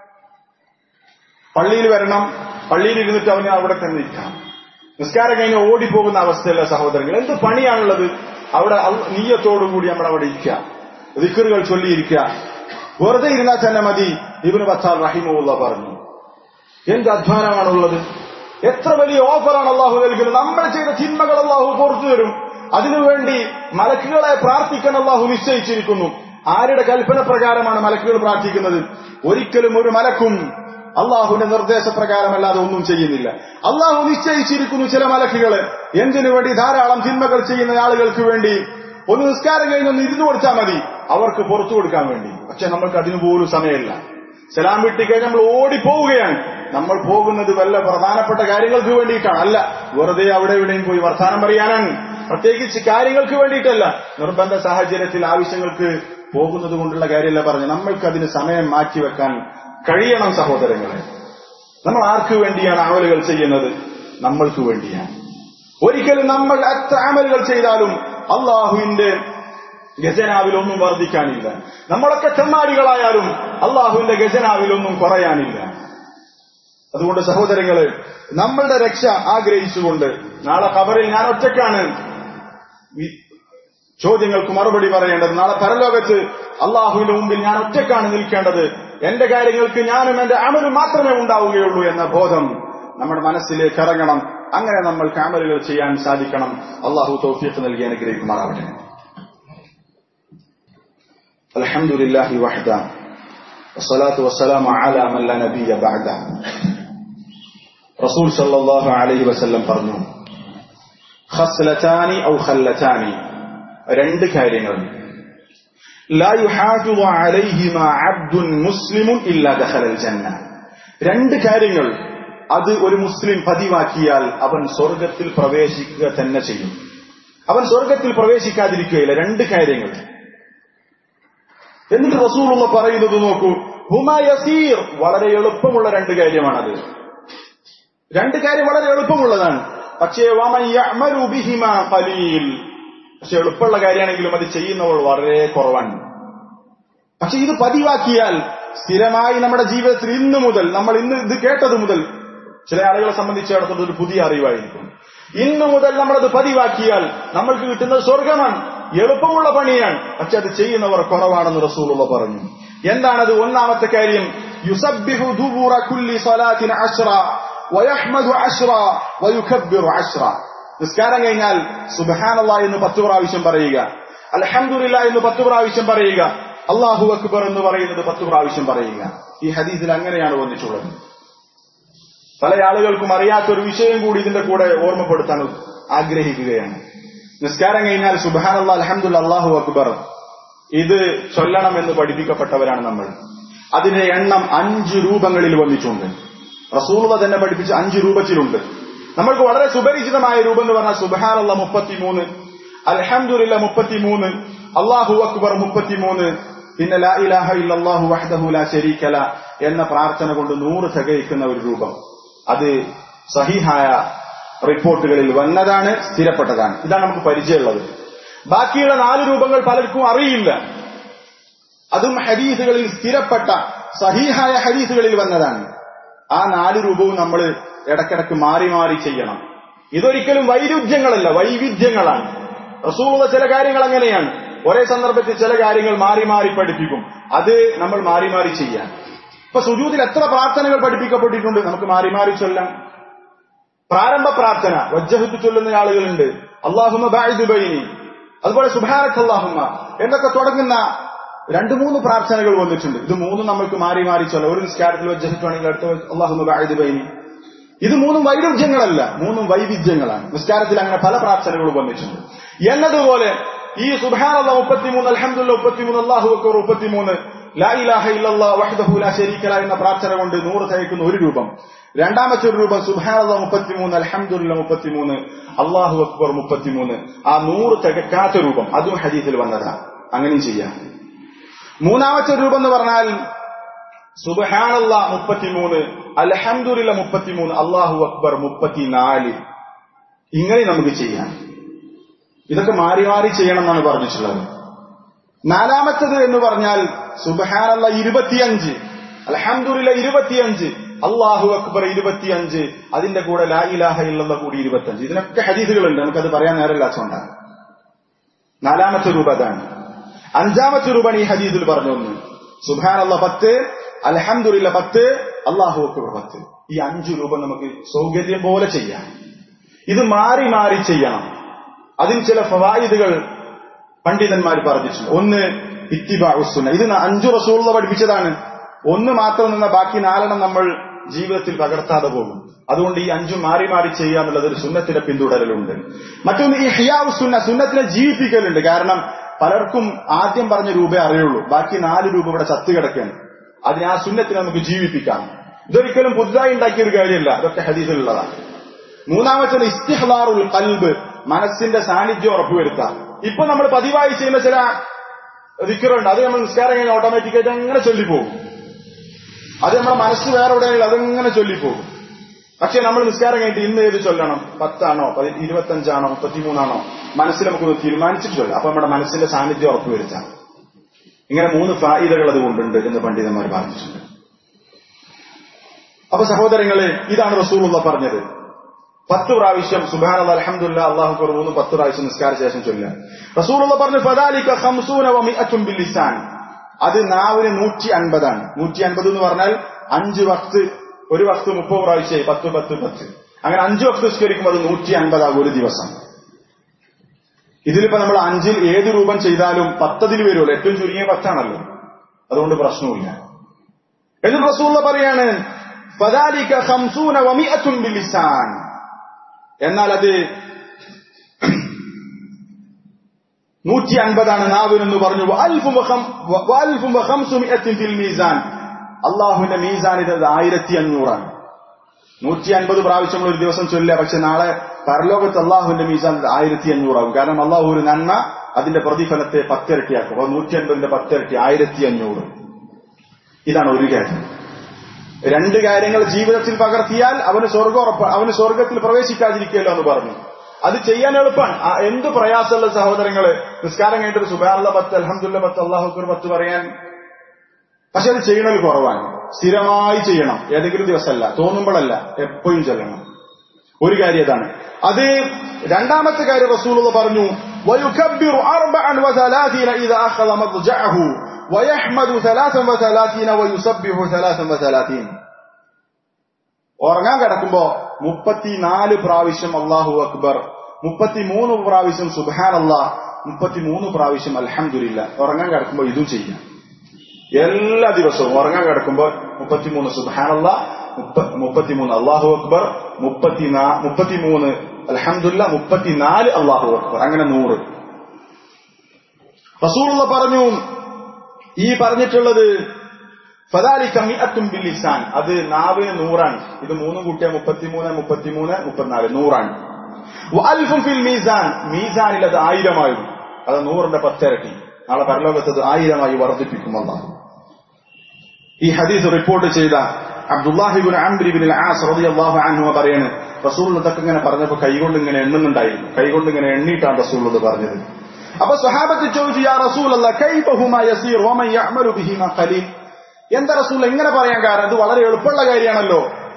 പള്ളിയിൽ വരണം പള്ളിയിൽ ഇരുന്നിട്ട് അവന് അവിടെ തന്നെ ഇരിക്കണം നിസ്കാരം കഴിഞ്ഞ് ഓടിപ്പോകുന്ന അവസ്ഥയല്ല സഹോദരങ്ങൾ എന്ത് പണിയാണുള്ളത് അവിടെ അൽ- നീയത്തോടുകൂടി നമ്മൾ അവിടെ ഇരിക്കുക ദിക്കറുകൾ ചൊല്ലിയിരിക്കുക വെറുതെ ഇരുന്നാൽ തന്നെ മതി ഇബിന് ബത്താൽ റഹിമുള്ള പറഞ്ഞു എന്ത് അധ്വാനമാണുള്ളത് എത്ര വലിയ ഓഫറാണ് അള്ളാഹു നൽകുന്നത് നമ്മൾ ചെയ്ത തിന്മകൾ അള്ളാഹു പുറത്തു തരും അതിനുവേണ്ടി മലക്കുകളെ പ്രാർത്ഥിക്കാൻ അള്ളാഹു നിശ്ചയിച്ചിരിക്കുന്നു ആരുടെ കൽപ്പന പ്രകാരമാണ് മലക്കുകൾ പ്രാർത്ഥിക്കുന്നത് ഒരിക്കലും ഒരു മലക്കും അള്ളാഹുവിന്റെ നിർദ്ദേശപ്രകാരമല്ലാതെ ഒന്നും ചെയ്യുന്നില്ല അള്ളാഹു നിശ്ചയിച്ചിരിക്കുന്നു ചില മലക്കുകളെ എന്തിനു വേണ്ടി ധാരാളം തിന്മകൾ ചെയ്യുന്ന ആളുകൾക്ക് വേണ്ടി ഒന്ന് നിസ്കാരം കഴിഞ്ഞൊന്ന് ഇരുന്നു കൊടുത്താൽ മതി അവർക്ക് പുറത്തു കൊടുക്കാൻ വേണ്ടി പക്ഷെ നമ്മൾക്ക് അതിനു പോലും സമയമില്ല സലാം വിട്ടിക്കഴിഞ്ഞ് നമ്മൾ ഓടിപ്പോവുകയാണ് നമ്മൾ പോകുന്നത് വല്ല പ്രധാനപ്പെട്ട കാര്യങ്ങൾക്ക് വേണ്ടിയിട്ടാണ് അല്ല വെറുതെ അവിടെ എവിടെയും പോയി വർത്താനം പറയാനാണ് പ്രത്യേകിച്ച് കാര്യങ്ങൾക്ക് വേണ്ടിയിട്ടല്ല നിർബന്ധ സാഹചര്യത്തിൽ ആവശ്യങ്ങൾക്ക് പോകുന്നത് കൊണ്ടുള്ള കാര്യമല്ല പറഞ്ഞു നമ്മൾക്ക് അതിന് സമയം മാറ്റിവെക്കാൻ കഴിയണം സഹോദരങ്ങളെ നമ്മൾ ആർക്ക് വേണ്ടിയാണ് അമലുകൾ ചെയ്യുന്നത് നമ്മൾക്ക് വേണ്ടിയാണ് ഒരിക്കലും നമ്മൾ എത്ര അമലുകൾ ചെയ്താലും അള്ളാഹുവിന്റെ ഖജനാവിലൊന്നും വർദ്ധിക്കാനില്ല നമ്മളൊക്കെ ചെമ്മാടികളായാലും അള്ളാഹുവിന്റെ ഖജനാവിലൊന്നും കുറയാനില്ല അതുകൊണ്ട് സഹോദരങ്ങളെ നമ്മളുടെ രക്ഷ ആഗ്രഹിച്ചുകൊണ്ട് നാളെ കബറിൽ ഞാൻ ഒറ്റക്കാണ് ഈ ചോദ്യങ്ങൾക്ക് മറുപടി പറയേണ്ടത് നാളെ പരലോകത്ത് അള്ളാഹുവിന്റെ മുമ്പിൽ ഞാൻ ഒറ്റക്കാണ് നിൽക്കേണ്ടത് എന്റെ കാര്യങ്ങൾക്ക് ഞാനും എന്റെ അമലും മാത്രമേ ഉണ്ടാവുകയുള്ളൂ എന്ന ബോധം നമ്മുടെ മനസ്സിലേക്ക് ഇറങ്ങണം അങ്ങനെ നമ്മൾ അമലുകൾ ചെയ്യാൻ സാധിക്കണം അള്ളാഹു തൗഫീഖ് നൽകി അനുഗ്രഹിക്കുമാറാവട്ടെ الحمد لله وحده والصلاة والسلام على من لا نبي بعده റസൂൽ സല്ലല്ലാഹു അലൈഹി വസല്ലം പറഞ്ഞു ഖസ്ലതാനി ഔ ഖല്ലതാനി രണ്ട് കാര്യങ്ങൾ ലാ യുഹാഫിദു അലൈഹിമാ അബ്ദുൻ മുസ്ലിമുൻ ഇല്ലാ ദഖലൽ ജന്ന രണ്ട് കാര്യങ്ങൾ അത് ഒരു മുസ്ലിം പതിവാക്കിയാൽ അവൻ സ്വർഗത്തിൽ പ്രവേശിക്കുക തന്നെ ചെയ്യും അവൻ സ്വർഗത്തിൽ പ്രവേശിക്കാതിരിക്കുകയില്ല രണ്ട് കാര്യങ്ങൾ എന്നിട്ട് റസൂലുള്ള പറയുന്നത് നോക്കൂ ഹുമാ യസീർ വളരെ എളുപ്പമുള്ള രണ്ട് കാര്യമാണത് രണ്ട് കാര്യം വളരെ എളുപ്പമുള്ളതാണ് പക്ഷേ വമൻ യഅ്മലു ബിഹിമാ ഖലീൽ പക്ഷെ എളുപ്പമുള്ള കാര്യമാണെങ്കിലും അത് ചെയ്യുന്നവൾ വളരെ കുറവാണ് പക്ഷെ ഇത് പതിവാക്കിയാൽ സ്ഥിരമായി നമ്മുടെ ജീവിതത്തിൽ ഇന്നു മുതൽ നമ്മൾ ഇന്ന് ഇത് കേട്ടത് മുതൽ ചില ആളുകളെ സംബന്ധിച്ചിടത്തോളം ഒരു പുതിയ അറിവായിരിക്കും ഇന്നു മുതൽ നമ്മളത് പതിവാക്കിയാൽ നമ്മൾക്ക് കിട്ടുന്നത് സ്വർഗമാണ് എളുപ്പമുള്ള പണിയാണ് പക്ഷെ അത് ചെയ്യുന്നവർ കുറവാണെന്ന് റസൂലുള്ള പറഞ്ഞു എന്താണത് ഒന്നാമത്തെ കാര്യം യുസബ്ബിഹു ദുബൂറ കുല്ലി സ്വലാത്തിൻ അശ്ര വയഹ്മദു അശ്ര വയുഖബ്ബിറു അശ്ര നിസ്കാരം കഴിഞ്ഞാൽ സുബ്ഹാനല്ലാ എന്ന് പത്ത് പ്രാവശ്യം പറയുക അൽഹംദുലില്ലാ എന്ന് പത്ത് പ്രാവശ്യം പറയുക അള്ളാഹു അക്ബർ എന്ന് പറയുന്നത് പത്ത് പ്രാവശ്യം പറയുക ഈ ഹദീസിൽ അങ്ങനെയാണ് വന്നിട്ടുള്ളത് പല ആളുകൾക്കും അറിയാത്ത ഒരു വിഷയം കൂടി ഇതിന്റെ കൂടെ ഓർമ്മപ്പെടുത്താൻ ആഗ്രഹിക്കുകയാണ് നിസ്കാരം കഴിഞ്ഞാൽ സുബാനല്ല അലഹമുല്ല അള്ളാഹു അക്ബർ ഇത് ചൊല്ലണമെന്ന് പഠിപ്പിക്കപ്പെട്ടവരാണ് നമ്മൾ അതിന്റെ എണ്ണം അഞ്ച് രൂപങ്ങളിൽ വന്നിട്ടുണ്ട് റസൂള തന്നെ പഠിപ്പിച്ച അഞ്ച് രൂപത്തിലുണ്ട് നമ്മൾക്ക് വളരെ സുപരിചിതമായ രൂപം എന്ന് പറഞ്ഞാൽ സുബാനല്ല മുപ്പത്തിമൂന്ന് അൽഹംദുലില്ല മുപ്പത്തിമൂന്ന് അള്ളാഹു അക്ബർ മുപ്പത്തിമൂന്ന് പിന്നെ ലാ ഇലാഹ ഇല്ലല്ലാഹു വഹ്ദഹു ലാ ശരീകല എന്ന പ്രാർത്ഥന കൊണ്ട് നൂറ് തികയിക്കുന്ന ഒരു രൂപം അത് സഹിഹായ റിപ്പോർട്ടുകളിൽ വന്നതാണ് സ്ഥിരപ്പെട്ടതാണ് ഇതാണ് നമുക്ക് പരിചയമുള്ളത് ബാക്കിയുള്ള നാല് രൂപങ്ങൾ പലർക്കും അറിയില്ല അതും ഹദീസുകളിൽ സ്ഥിരപ്പെട്ട സഹീഹായ ഹദീസുകളിൽ വന്നതാണ് ആ നാല് രൂപവും നമ്മൾ ഇടക്കിടക്ക് മാറി മാറി ചെയ്യണം ഇതൊരിക്കലും വൈരുദ്ധ്യങ്ങളല്ല വൈവിധ്യങ്ങളാണ് റസൂലുള്ള ചില കാര്യങ്ങൾ അങ്ങനെയാണ് ഒരേ സന്ദർഭത്തിൽ ചില കാര്യങ്ങൾ മാറി മാറി പഠിപ്പിക്കും അത് നമ്മൾ മാറി മാറി ചെയ്യാൻ ഇപ്പൊ സുജൂദിൽ എത്ര പ്രാർത്ഥനകൾ പഠിപ്പിക്കപ്പെട്ടിട്ടുണ്ട് നമുക്ക് മാറി മാറി ചൊല്ലാം പ്രാരംഭ പ്രാർത്ഥന വജ്ജഹത്ത് ചൊല്ലുന്ന ആളുകളുണ്ട് അള്ളാഹുമ ബായിദുബൈനി അതുപോലെ സുബാനത്ത് അള്ളാഹുമ്മ എന്നൊക്കെ തുടങ്ങുന്ന രണ്ടു മൂന്ന് പ്രാർത്ഥനകൾ വന്നിട്ടുണ്ട് ഇത് മൂന്നും നമുക്ക് മാറി മാറി ചൊല്ലാം ഒരു നിസ്കാരത്തിൽ വജ്ജഹത്ത് വേണമെങ്കിൽ അടുത്ത അള്ളാഹുമ ബായിദുബൈനി ഇത് മൂന്നും വൈരുദ്ധ്യങ്ങളല്ല മൂന്നും വൈവിധ്യങ്ങളാണ് നിസ്കാരത്തിൽ അങ്ങനെ പല പ്രാർത്ഥനകളും വന്നിട്ടുണ്ട് എന്നതുപോലെ ഈ സുബാൻ അള്ള മുപ്പത്തിമൂന്ന് അലഹമുല്ല മുപ്പത്തിമൂന്ന് അള്ളാഹു അക്ബർ മുപ്പത്തിമൂന്ന് ലാ ഇലാഹ ഇല്ലല്ലാ വഹ്ദഹു ലാ ശരീക്കല എന്ന പ്രാർത്ഥന കൊണ്ട് നൂറ് തയ്ക്കുന്ന ഒരു രൂപം രണ്ടാമത്തെ ഒരു രൂപം സുബാൻ അള്ള മുപ്പത്തിമൂന്ന് അലഹമുല്ല മുപ്പത്തിമൂന്ന് അള്ളാഹു അക്ബർ മുപ്പത്തിമൂന്ന് ആ നൂറ് തികക്കാത്ത രൂപം അതും ഹദീസിൽ വന്നതാണ് അങ്ങനെയും ചെയ്യാം മൂന്നാമത്തെ രൂപം എന്ന് പറഞ്ഞാൽ സുബഹാനല്ല മുപ്പത്തിമൂന്ന് അലഹമുല്ല മുപ്പത്തിമൂന്ന് അള്ളാഹു അക്ബർ മുപ്പത്തിനാല് ഇങ്ങനെ നമുക്ക് ചെയ്യാം ഇതൊക്കെ മാറി മാറി ചെയ്യണം എന്നാണ് പറഞ്ഞിട്ടുള്ളത് നാലാമത്തത് എന്ന് പറഞ്ഞാൽ സുബഹാനല്ല ഇരുപത്തിയഞ്ച് അലഹമുല്ല ഇരുപത്തിയഞ്ച് അള്ളാഹു അക്ബർ ഇരുപത്തിയഞ്ച് അതിന്റെ കൂടെ ലാ ഇലാഹ ഇല്ലെന്ന കൂടി ഇരുപത്തിയഞ്ച് ഇതിനൊക്കെ ഹദീസുകളുണ്ട് നമുക്കത് പറയാൻ നേരമില്ലാത്തതുകൊണ്ടാണ് നാലാമത്തെ രൂപ അതാണ് അഞ്ചാമത്തെ രൂപമാണ് ഈ ഹദീസിൽ പറഞ്ഞൊന്ന് സുബാനല്ല പത്ത് അലഹമുല്ല പത്ത് അള്ളാഹു അക്ബർ പത്ത് ഈ അഞ്ചു രൂപ നമുക്ക് സൗകര്യം പോലെ ചെയ്യാം ഇത് മാറി മാറി ചെയ്യണം അതിന് ചില ഫവായിദുകൾ പണ്ഡിതന്മാർ പറഞ്ഞിട്ടുണ്ട് ഒന്ന് ഇത്തിബാഉസുന്ന ഇത് അഞ്ചു റസൂള്ള പഠിപ്പിച്ചതാണ് ഒന്ന് മാത്രം നിന്ന ബാക്കി നാലെണ്ണം നമ്മൾ ജീവിതത്തിൽ പകർത്താതെ പോകും അതുകൊണ്ട് ഈ അഞ്ചും മാറി മാറി ചെയ്യുക എന്നുള്ളത് ഒരു സുന്നത്തിന്റെ പിന്തുടരലുണ്ട് മറ്റൊന്ന് ഈ ഹിയാവ് സുന്ന സുന്നത്തിനെ ജീവിപ്പിക്കലുണ്ട് കാരണം പലർക്കും ആദ്യം പറഞ്ഞ രൂപയെ അറിയുള്ളൂ ബാക്കി നാല് രൂപ ഇവിടെ ചത്തു കിടക്കുകയാണ് അതിന് ആ സുന്നത്തിനെ നമുക്ക് ജീവിപ്പിക്കാം ഇതൊരിക്കലും പുതുതായി ഉണ്ടാക്കിയ ഒരു കാര്യമല്ല അതൊക്കെ ഹദീസിലുള്ളതാണ് മൂന്നാമത്തെ ഇസ്തിഹ്ലാറുൽ കൽബ് മനസ്സിന്റെ സാന്നിധ്യം ഉറപ്പുവരുത്താം ഇപ്പൊ നമ്മൾ പതിവായി ചെയ്യുന്ന ചില ദിക്കറുണ്ട് അത് നമ്മൾ നിസ്കാരം കഴിഞ്ഞാൽ ഓട്ടോമാറ്റിക്കായിട്ട് അങ്ങനെ ചൊല്ലിപ്പോകും അത് നമ്മുടെ മനസ്സ് വേറെ എവിടെയെങ്കിലും അതങ്ങനെ ചൊല്ലിപ്പോകും പക്ഷെ നമ്മൾ നിസ്കാരം കഴിഞ്ഞിട്ട് ഇന്ന് ഏത് ചൊല്ലണം പത്താണോ ഇരുപത്തഞ്ചാണോ മുപ്പത്തിമൂന്നാണോ മനസ്സിൽ നമുക്കൊന്ന് തീരുമാനിച്ചിട്ട് ചൊല്ലാം അപ്പൊ നമ്മുടെ മനസ്സിന്റെ സാന്നിധ്യം ഉറപ്പുവരുത്താം ഇങ്ങനെ മൂന്ന് ഫായിദകൾ അതുകൊണ്ടുണ്ട് എന്ന് പണ്ഡിതന്മാർ പറഞ്ഞിട്ടുണ്ട് അപ്പൊ സഹോദരങ്ങളെ ഇതാണ് റസൂലുള്ള പറഞ്ഞത് പത്ത് പ്രാവശ്യം സുബാന അലഹമുല്ല അള്ളാഹു മൂന്ന് പത്ത് പ്രാവശ്യം നിസ്കാര ശേഷം ചൊല്ല റസൂലുള്ള പറഞ്ഞു ഫദാലിക ഖംസൂന വമിഅത്തുൻ ബില്ലിസാൻ അത് നാവിന് നൂറ്റി അൻപതാണ് നൂറ്റി അൻപത് എന്ന് പറഞ്ഞാൽ അഞ്ച് വക്ത് ഒരു വക്ത് മുപ്പത് പ്രാവശ്യമായി പത്ത് പത്ത് പത്ത് അങ്ങനെ അഞ്ച് വക്ത് നിസ്കരിക്കുമ്പോൾ അത് നൂറ്റി അൻപതാകും ഒരു ദിവസം ഇതിലിപ്പോ നമ്മൾ അഞ്ചിൽ ഏത് രൂപം ചെയ്താലും പത്തതിൽ വരുമല്ലോ ഏറ്റവും ചുരുങ്ങിയ പത്താണല്ലോ അതുകൊണ്ട് പ്രശ്നമില്ല എന്നിട്ട് റസൂള്ള പറയാണ് ഫദാലിക ഖംസൂന വമിഅത്തുൻ ബില്ലിസാൻ എന്നാൽ അത് നൂറ്റി അൻപതാണ് നാവിനെന്ന് പറഞ്ഞു മീസാൻ അള്ളാഹുവിന്റെ മീസാൻ ഇത് ആയിരത്തി അഞ്ഞൂറാണ് നൂറ്റി അൻപത് പ്രാവശ്യം ഒരു ദിവസം ചൊല്ലുക പക്ഷെ നാളെ പരലോകത്ത് അള്ളാഹുവിന്റെ മീസാൻ ആയിരത്തി അഞ്ഞൂറാകും കാരണം അള്ളാഹു ഒരു നന്മ അതിന്റെ പ്രതിഫലത്തെ പത്തിരട്ടിയാക്കും അപ്പൊ നൂറ്റി അൻപതിന്റെ പത്തിരട്ടി ആയിരത്തി അഞ്ഞൂറ് ഇതാണ് ഒരു കാര്യം രണ്ട് കാര്യങ്ങൾ ജീവിതത്തിൽ പകർത്തിയാൽ അവന് സ്വർഗം ഉറപ്പ് അവന് സ്വർഗത്തിൽ പ്രവേശിക്കാതിരിക്കുകയല്ലോ എന്ന് പറഞ്ഞു അത് ചെയ്യാൻ എളുപ്പമാണ് ആ എന്ത് പ്രയാസമുള്ള സഹോദരങ്ങള് നിസ്കാരം കഴിഞ്ഞിട്ട് സുബാനുള്ള പത്ത് അലഹമുല്ല പത്ത് അള്ളാഹുക്കർ പത്ത് പറയാൻ പക്ഷെ അത് ചെയ്യണത് കുറവാണ് സ്ഥിരമായി ചെയ്യണം ഏതെങ്കിലും ദിവസമല്ല തോന്നുമ്പോഴല്ല എപ്പോഴും ചെല്ലണം ഒരു കാര്യം അതാണ് അത് രണ്ടാമത്തെ കാര്യം റസൂലുള്ള പറഞ്ഞു ويكبر أربعا وثلاثين إذا أخذ مضجعه ويحمد ثلاثا وثلاثين ويسبح ثلاثا وثلاثين ഉറങ്ങാൻ കിടക്കുമ്പോ മുപ്പത്തിനാല് പ്രാവശ്യം അള്ളാഹു അക്ബർ മുപ്പത്തിമൂന്ന് പ്രാവശ്യം സുബാൻ അള്ളാഹ് മുപ്പത്തിമൂന്ന് പ്രാവശ്യം അലഹമില്ല ഉറങ്ങാൻ കിടക്കുമ്പോ ഇതും ചെയ്യാം എല്ലാ ദിവസവും ഉറങ്ങാൻ കിടക്കുമ്പോൾ മുപ്പത്തിമൂന്ന് സുബാൻ അള്ളാഹ് മുപ്പത്തിമൂന്ന് അള്ളാഹു അക്ബർ മുപ്പത്തിനാ മുപ്പത്തിമൂന്ന് അലഹമില്ല മുപ്പത്തിനാല് അള്ളാഹു അക്ബർ അങ്ങനെ നൂറ് റസൂലുള്ള പറഞ്ഞു ഈ പറഞ്ഞിട്ടുള്ളത് ഫദാലിക്ക മിഅത്തും ബില്ലിസാൻ അത് നാവിന് നൂറാണ് ഇത് മൂന്നും കൂട്ടിയ മുപ്പത്തിമൂന്ന് മുപ്പത്തിമൂന്ന് മുപ്പത്തിനാല് നൂറാണ് വഅൽഫും ഫിൽ മീസാൻ മീസാനിൽ അത് ആയിരമായും അത് നൂറിന്റെ പത്തിരട്ടി നാളെ പരലോകത്തത് ആയിരമായി വർദ്ധിപ്പിക്കും അള്ളാഹു ഈ ഹദീസ് റിപ്പോർട്ട് ചെയ്ത അബ്ദുല്ലാഹിബിൻ അംബ്രിബിൻ ആസ് റളിയല്ലാഹു അൻഹു പറയാണ് റസൂൽ ഇതൊക്കെ ഇങ്ങനെ പറഞ്ഞപ്പോ കൈകൊണ്ട് ഇങ്ങനെ എണ്ണുന്നുണ്ടായിരുന്നു കൈകൊണ്ട് ഇങ്ങനെ എണ്ണിയിട്ടാണ് റസൂൽ ഇത് പറഞ്ഞത് അപ്പൊ സ്വഹാബത്ത് ചോദിച്ചു യാ റസൂൽ അല്ല കൈബഹുമാ യസീർ വമൻ യഅമലു ബിഹിമാ ഖലീൽ എന്താ റസൂൽ എങ്ങനെ പറയാൻ കാരണം ഇത് വളരെ എളുപ്പമുള്ള കാര്യമാണല്ലോ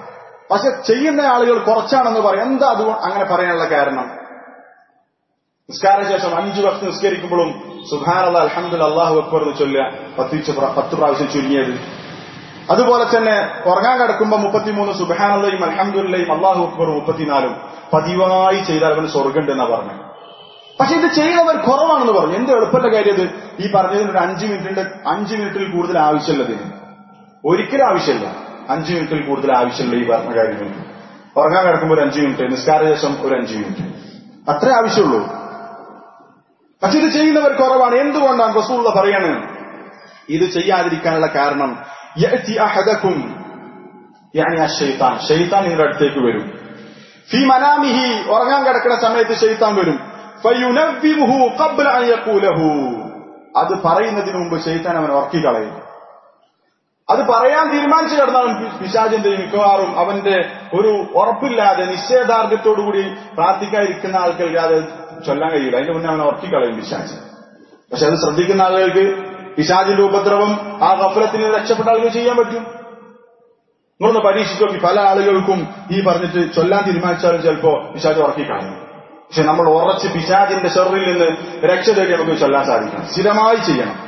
പക്ഷെ ചെയ്യുന്ന ആളുകൾ കുറച്ചാണെന്ന് പറയും എന്താ അത് അങ്ങനെ പറയാനുള്ള കാരണം നിസ്കാര ശേഷം അഞ്ചു വക്ത് നിസ്കരിക്കുമ്പോഴും സുഹാനല്ല അലഹമ്മദ് അള്ളാഹു അക്ബർ എന്ന് ചൊല്ലുക പത്ത് പത്ത് പ്രാവശ്യം ചുരുങ്ങിയത് അതുപോലെ തന്നെ ഉറങ്ങാൻ കിടക്കുമ്പോൾ മുപ്പത്തിമൂന്ന് സുബാനല്ലയും അലഹമ്മദുല്ലയും അള്ളാഹു അക്ബർ മുപ്പത്തിനാലും പതിവായി ചെയ്താൽ അവന് സ്വർഗമുണ്ട് എന്നാ പറഞ്ഞു പക്ഷെ ഇത് ചെയ്യുന്നവർ കുറവാണെന്ന് പറഞ്ഞു എന്ത് എളുപ്പത്തെ കാര്യം ഇത് ഈ പറഞ്ഞതിന് ഒരു അഞ്ച് മിനിറ്റിന്റെ അഞ്ച് മിനിറ്റിൽ കൂടുതൽ ആവശ്യമുള്ളതിന് ഒരിക്കലും ആവശ്യമില്ല അഞ്ച് മിനിറ്റിൽ കൂടുതൽ ആവശ്യമുള്ള ഈ പറഞ്ഞ കാര്യങ്ങൾ ഉറങ്ങാൻ കിടക്കുമ്പോൾ ഒരു അഞ്ച് മിനിറ്റ് നിസ്കാര ശേഷം ഒരു അഞ്ച് മിനിറ്റ് അത്രേ ആവശ്യമുള്ളൂ പക്ഷെ ഇത് ചെയ്യുന്നവർ കുറവാണ് എന്തുകൊണ്ടാണ് റസൂള്ള പറയാണ് ഇത് ചെയ്യാതിരിക്കാനുള്ള കാരണം യഅതി അഹദകും യാനി അശ്ശൈത്താൻ ഷെയ്ത്താൻ നിങ്ങളുടെ അടുത്തേക്ക് വരും ഫി മനാമിഹി ഉറങ്ങാൻ കിടക്കുന്ന സമയത്ത് ഷെയ്ത്താൻ വരും ഫയുനവ്വിമുഹു ഖബ്ല അൻ യഖൂലഹു അത് പറയുന്നതിന് മുമ്പ് ഷെയ്ത്താൻ അവൻ ഉറക്കി കളയും അത് പറയാൻ തീരുമാനിച്ചു കിടന്നാലും പിശാചിന്റെ മിക്കവാറും അവന്റെ ഒരു ഉറപ്പില്ലാതെ നിശ്ചയദാർഢ്യത്തോടുകൂടി പ്രാർത്ഥിക്കാതിരിക്കുന്ന ആൾക്കൾക്ക് അത് ചൊല്ലാൻ കഴിയില്ല അതിന്റെ മുന്നേ അവനെ ഉറക്കി കളയും പിശാച് പക്ഷെ അത് ശ്രദ്ധിക്കുന്ന ആളുകൾക്ക് പിശാചിന്റെ ഉപദ്രവം ആ ഗഫലത്തിൽ നിന്ന് രക്ഷപ്പെട്ട ആളുകൾ ചെയ്യാൻ പറ്റും നിങ്ങളൊന്ന് പരീക്ഷിച്ചു നോക്കി പല ആളുകൾക്കും ഈ പറഞ്ഞിട്ട് ചൊല്ലാൻ തീരുമാനിച്ചാലും ചിലപ്പോ പിശാജ് ഉറക്കിക്കളയും പക്ഷെ നമ്മൾ ഉറച്ച് പിശാജിന്റെ ഷെറിൽ നിന്ന് രക്ഷ തേടി നമുക്ക് ചൊല്ലാൻ സാധിക്കണം സ്ഥിരമായി ചെയ്യണം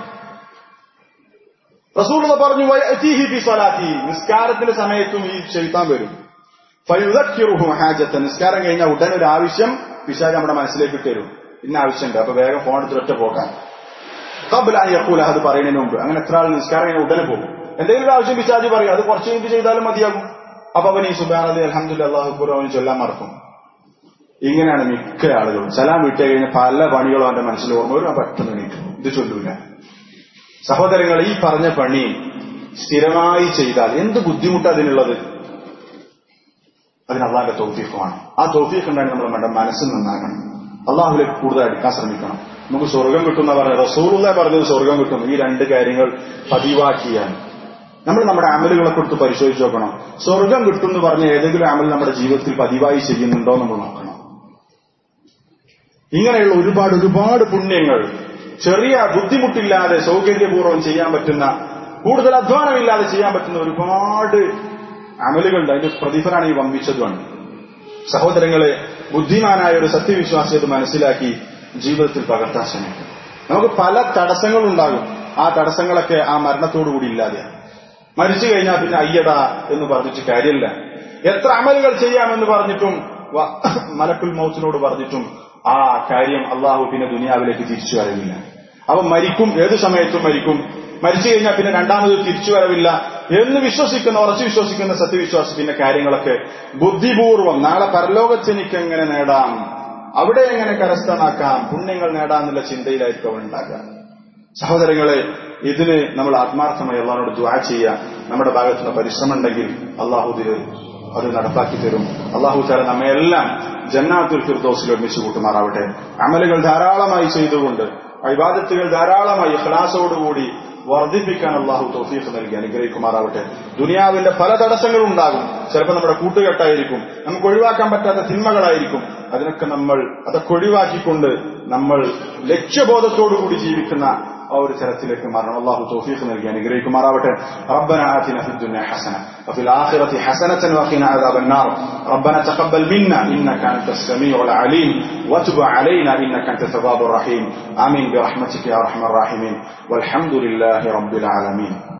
റസൂൾ പറഞ്ഞു വയഅതീഹി ഫി സ്വലാത്തി നിസ്കാരത്തിന്റെ സമയത്തും ഈ ഷെയ്ത്താൻ വരും ഫയുദക്കിറുഹു ഹാജത്ത് നിസ്കാരം കഴിഞ്ഞാൽ ഉടൻ ഒരു ആവശ്യം പിശാജ് നമ്മുടെ മനസ്സിലേക്ക് തരും ഇന്ന ആവശ്യമുണ്ട് അപ്പൊ വേഗം ഫോൺ എടുത്ത് ഒറ്റ പോക്കാൻ കബുല യക്കൂല അത് പറയുന്നതിന് മുമ്പ് അങ്ങനെ എത്ര ആൾ നിസ്കാരം കഴിഞ്ഞാൽ ഉടനെ പോകും എന്തെങ്കിലും ഒരു ആവശ്യം പിശാജ് പറയും അത് കുറച്ച് കഴിഞ്ഞ് ചെയ്താലും മതിയാകും അപ്പൊ അവൻ ഈ സുബാനത് അലഹമ്മദ് അള്ളാഹുപുരം അവന് ചൊല്ലാൻ മറക്കും ഇങ്ങനെയാണ് മിക്ക ആളുകളും സലാം വിട്ടു കഴിഞ്ഞ പല പണികളും അവന്റെ മനസ്സിൽ ഓർമ്മ വരും പെട്ടെന്ന് എണീക്കും ഇത് ചൊല്ലൂല സഹോദരങ്ങൾ ഈ പറഞ്ഞ പണി സ്ഥിരമായി ചെയ്താൽ എന്ത് ബുദ്ധിമുട്ട് അതിനുള്ളത് അതിന് അള്ളാഹിന്റെ തൗഫീഖുമാണ് ആ തൗഫീഖ് ഉണ്ടായി നമ്മൾ നമ്മുടെ മനസ്സിൽ നന്നാക്കണം അള്ളാഹുലേക്ക് കൂടുതൽ അടുക്കാൻ ശ്രമിക്കണം നമുക്ക് സ്വർഗം കിട്ടുന്ന പറഞ്ഞ റസൂറുള്ള പറഞ്ഞത് സ്വർഗം കിട്ടും ഈ രണ്ട് കാര്യങ്ങൾ പതിവാക്കിയാൽ നമ്മൾ നമ്മുടെ അമലുകളെ കുറിച്ച് പരിശോധിച്ച് നോക്കണം സ്വർഗം കിട്ടും എന്ന് പറഞ്ഞ ഏതെങ്കിലും അമൽ നമ്മുടെ ജീവിതത്തിൽ പതിവായി ചെയ്യുന്നുണ്ടോ നമ്മൾ നോക്കണം ഇങ്ങനെയുള്ള ഒരുപാട് ഒരുപാട് പുണ്യങ്ങൾ ചെറിയ ബുദ്ധിമുട്ടില്ലാതെ സൗകര്യപൂർവ്വം ചെയ്യാൻ പറ്റുന്ന കൂടുതൽ അധ്വാനമില്ലാതെ ചെയ്യാൻ പറ്റുന്ന ഒരുപാട് അമലുകളുണ്ട് അതിന്റെ പ്രതിഫലമാണ് ഈ വമ്പിച്ചതുമാണ് സഹോദരങ്ങളെ ബുദ്ധിമാനായ ഒരു സത്യവിശ്വാസി അത് മനസ്സിലാക്കി ജീവിതത്തിൽ പകർത്താൻ ശ്രമിക്കും നമുക്ക് പല തടസ്സങ്ങളുണ്ടാകും ആ തടസ്സങ്ങളൊക്കെ ആ മരണത്തോടുകൂടി ഇല്ലാതെയാണ് മരിച്ചു കഴിഞ്ഞാൽ പിന്നെ അയ്യടാ എന്ന് പറഞ്ഞിട്ട് കാര്യമില്ല എത്ര അമലുകൾ ചെയ്യാമെന്ന് പറഞ്ഞിട്ടും മലക്കുൽ മൗസിനോട് പറഞ്ഞിട്ടും ആ കാര്യം അള്ളാഹു പിന്നെ ദുനിയാവിലേക്ക് തിരിച്ചു വരവില്ല അവൻ മരിക്കും ഏതു സമയത്തും മരിക്കും മരിച്ചു കഴിഞ്ഞാൽ പിന്നെ രണ്ടാമത് തിരിച്ചു വരവില്ല എന്ന് വിശ്വസിക്കുന്ന ഉറച്ചു വിശ്വസിക്കുന്ന സത്യവിശ്വാസി പിന്നെ കാര്യങ്ങളൊക്കെ ബുദ്ധിപൂർവം നാളെ പരലോകത്ത് എനിക്ക് എങ്ങനെ നേടാം അവിടെ എങ്ങനെ കരസ്ഥമാക്കാം പുണ്യങ്ങൾ നേടാമെന്നുള്ള ചിന്തയിലായിരിക്കും അവൻ ഉണ്ടാക്കുക സഹോദരങ്ങളെ ഇതിന് നമ്മൾ ആത്മാർത്ഥമായി അള്ളാഹിനോട് ദ്വാ ചെയ്യുക നമ്മുടെ ഭാഗത്തുനിന്ന് പരിശ്രമം ഉണ്ടെങ്കിൽ അള്ളാഹു ഇതിൽ അത് നടപ്പാക്കി തരും അള്ളാഹു താല നമ്മയെല്ലാം ജന്നാത്തുൽ ഫിർദോസിൽ ഒരുമിച്ച് കൂട്ടുമാറാവട്ടെ അമലുകൾ ധാരാളമായി ചെയ്തുകൊണ്ട് അഭിവാദത്തുകൾ ധാരാളമായി ഖലാസോടുകൂടി വർദ്ധിപ്പിക്കാൻ അള്ളാഹു തൗഫീഖ് നൽകി അനുഗ്രഹിക്കുമാറാവട്ടെ ദുനിയാവിന്റെ പല തടസ്സങ്ങളും ഉണ്ടാകും ചിലപ്പോൾ നമ്മുടെ കൂട്ടുകെട്ടായിരിക്കും നമുക്ക് ഒഴിവാക്കാൻ പറ്റാത്ത തിന്മകളായിരിക്കും അതിനൊക്കെ നമ്മൾ അതൊക്കെ ഒഴിവാക്കിക്കൊണ്ട് നമ്മൾ ലക്ഷ്യബോധത്തോടുകൂടി ജീവിക്കുന്ന ആ ഒരു തരത്തിലേക്ക് മാറണം അള്ളാഹു തൗഫീഖ് നൽകി അനുഗ്രഹിക്കുമാറാവട്ടെ ربنا آتنا في الدنيا حسنة وفي الآخرة حسنة وقنا عذاب النار ربنا تقبل منا إنك أنت السميع العليم وتب علينا إنك أنت التواب الرحيم آمين برحمتك يا أرحم الراحمين والحمد لله رب العالمين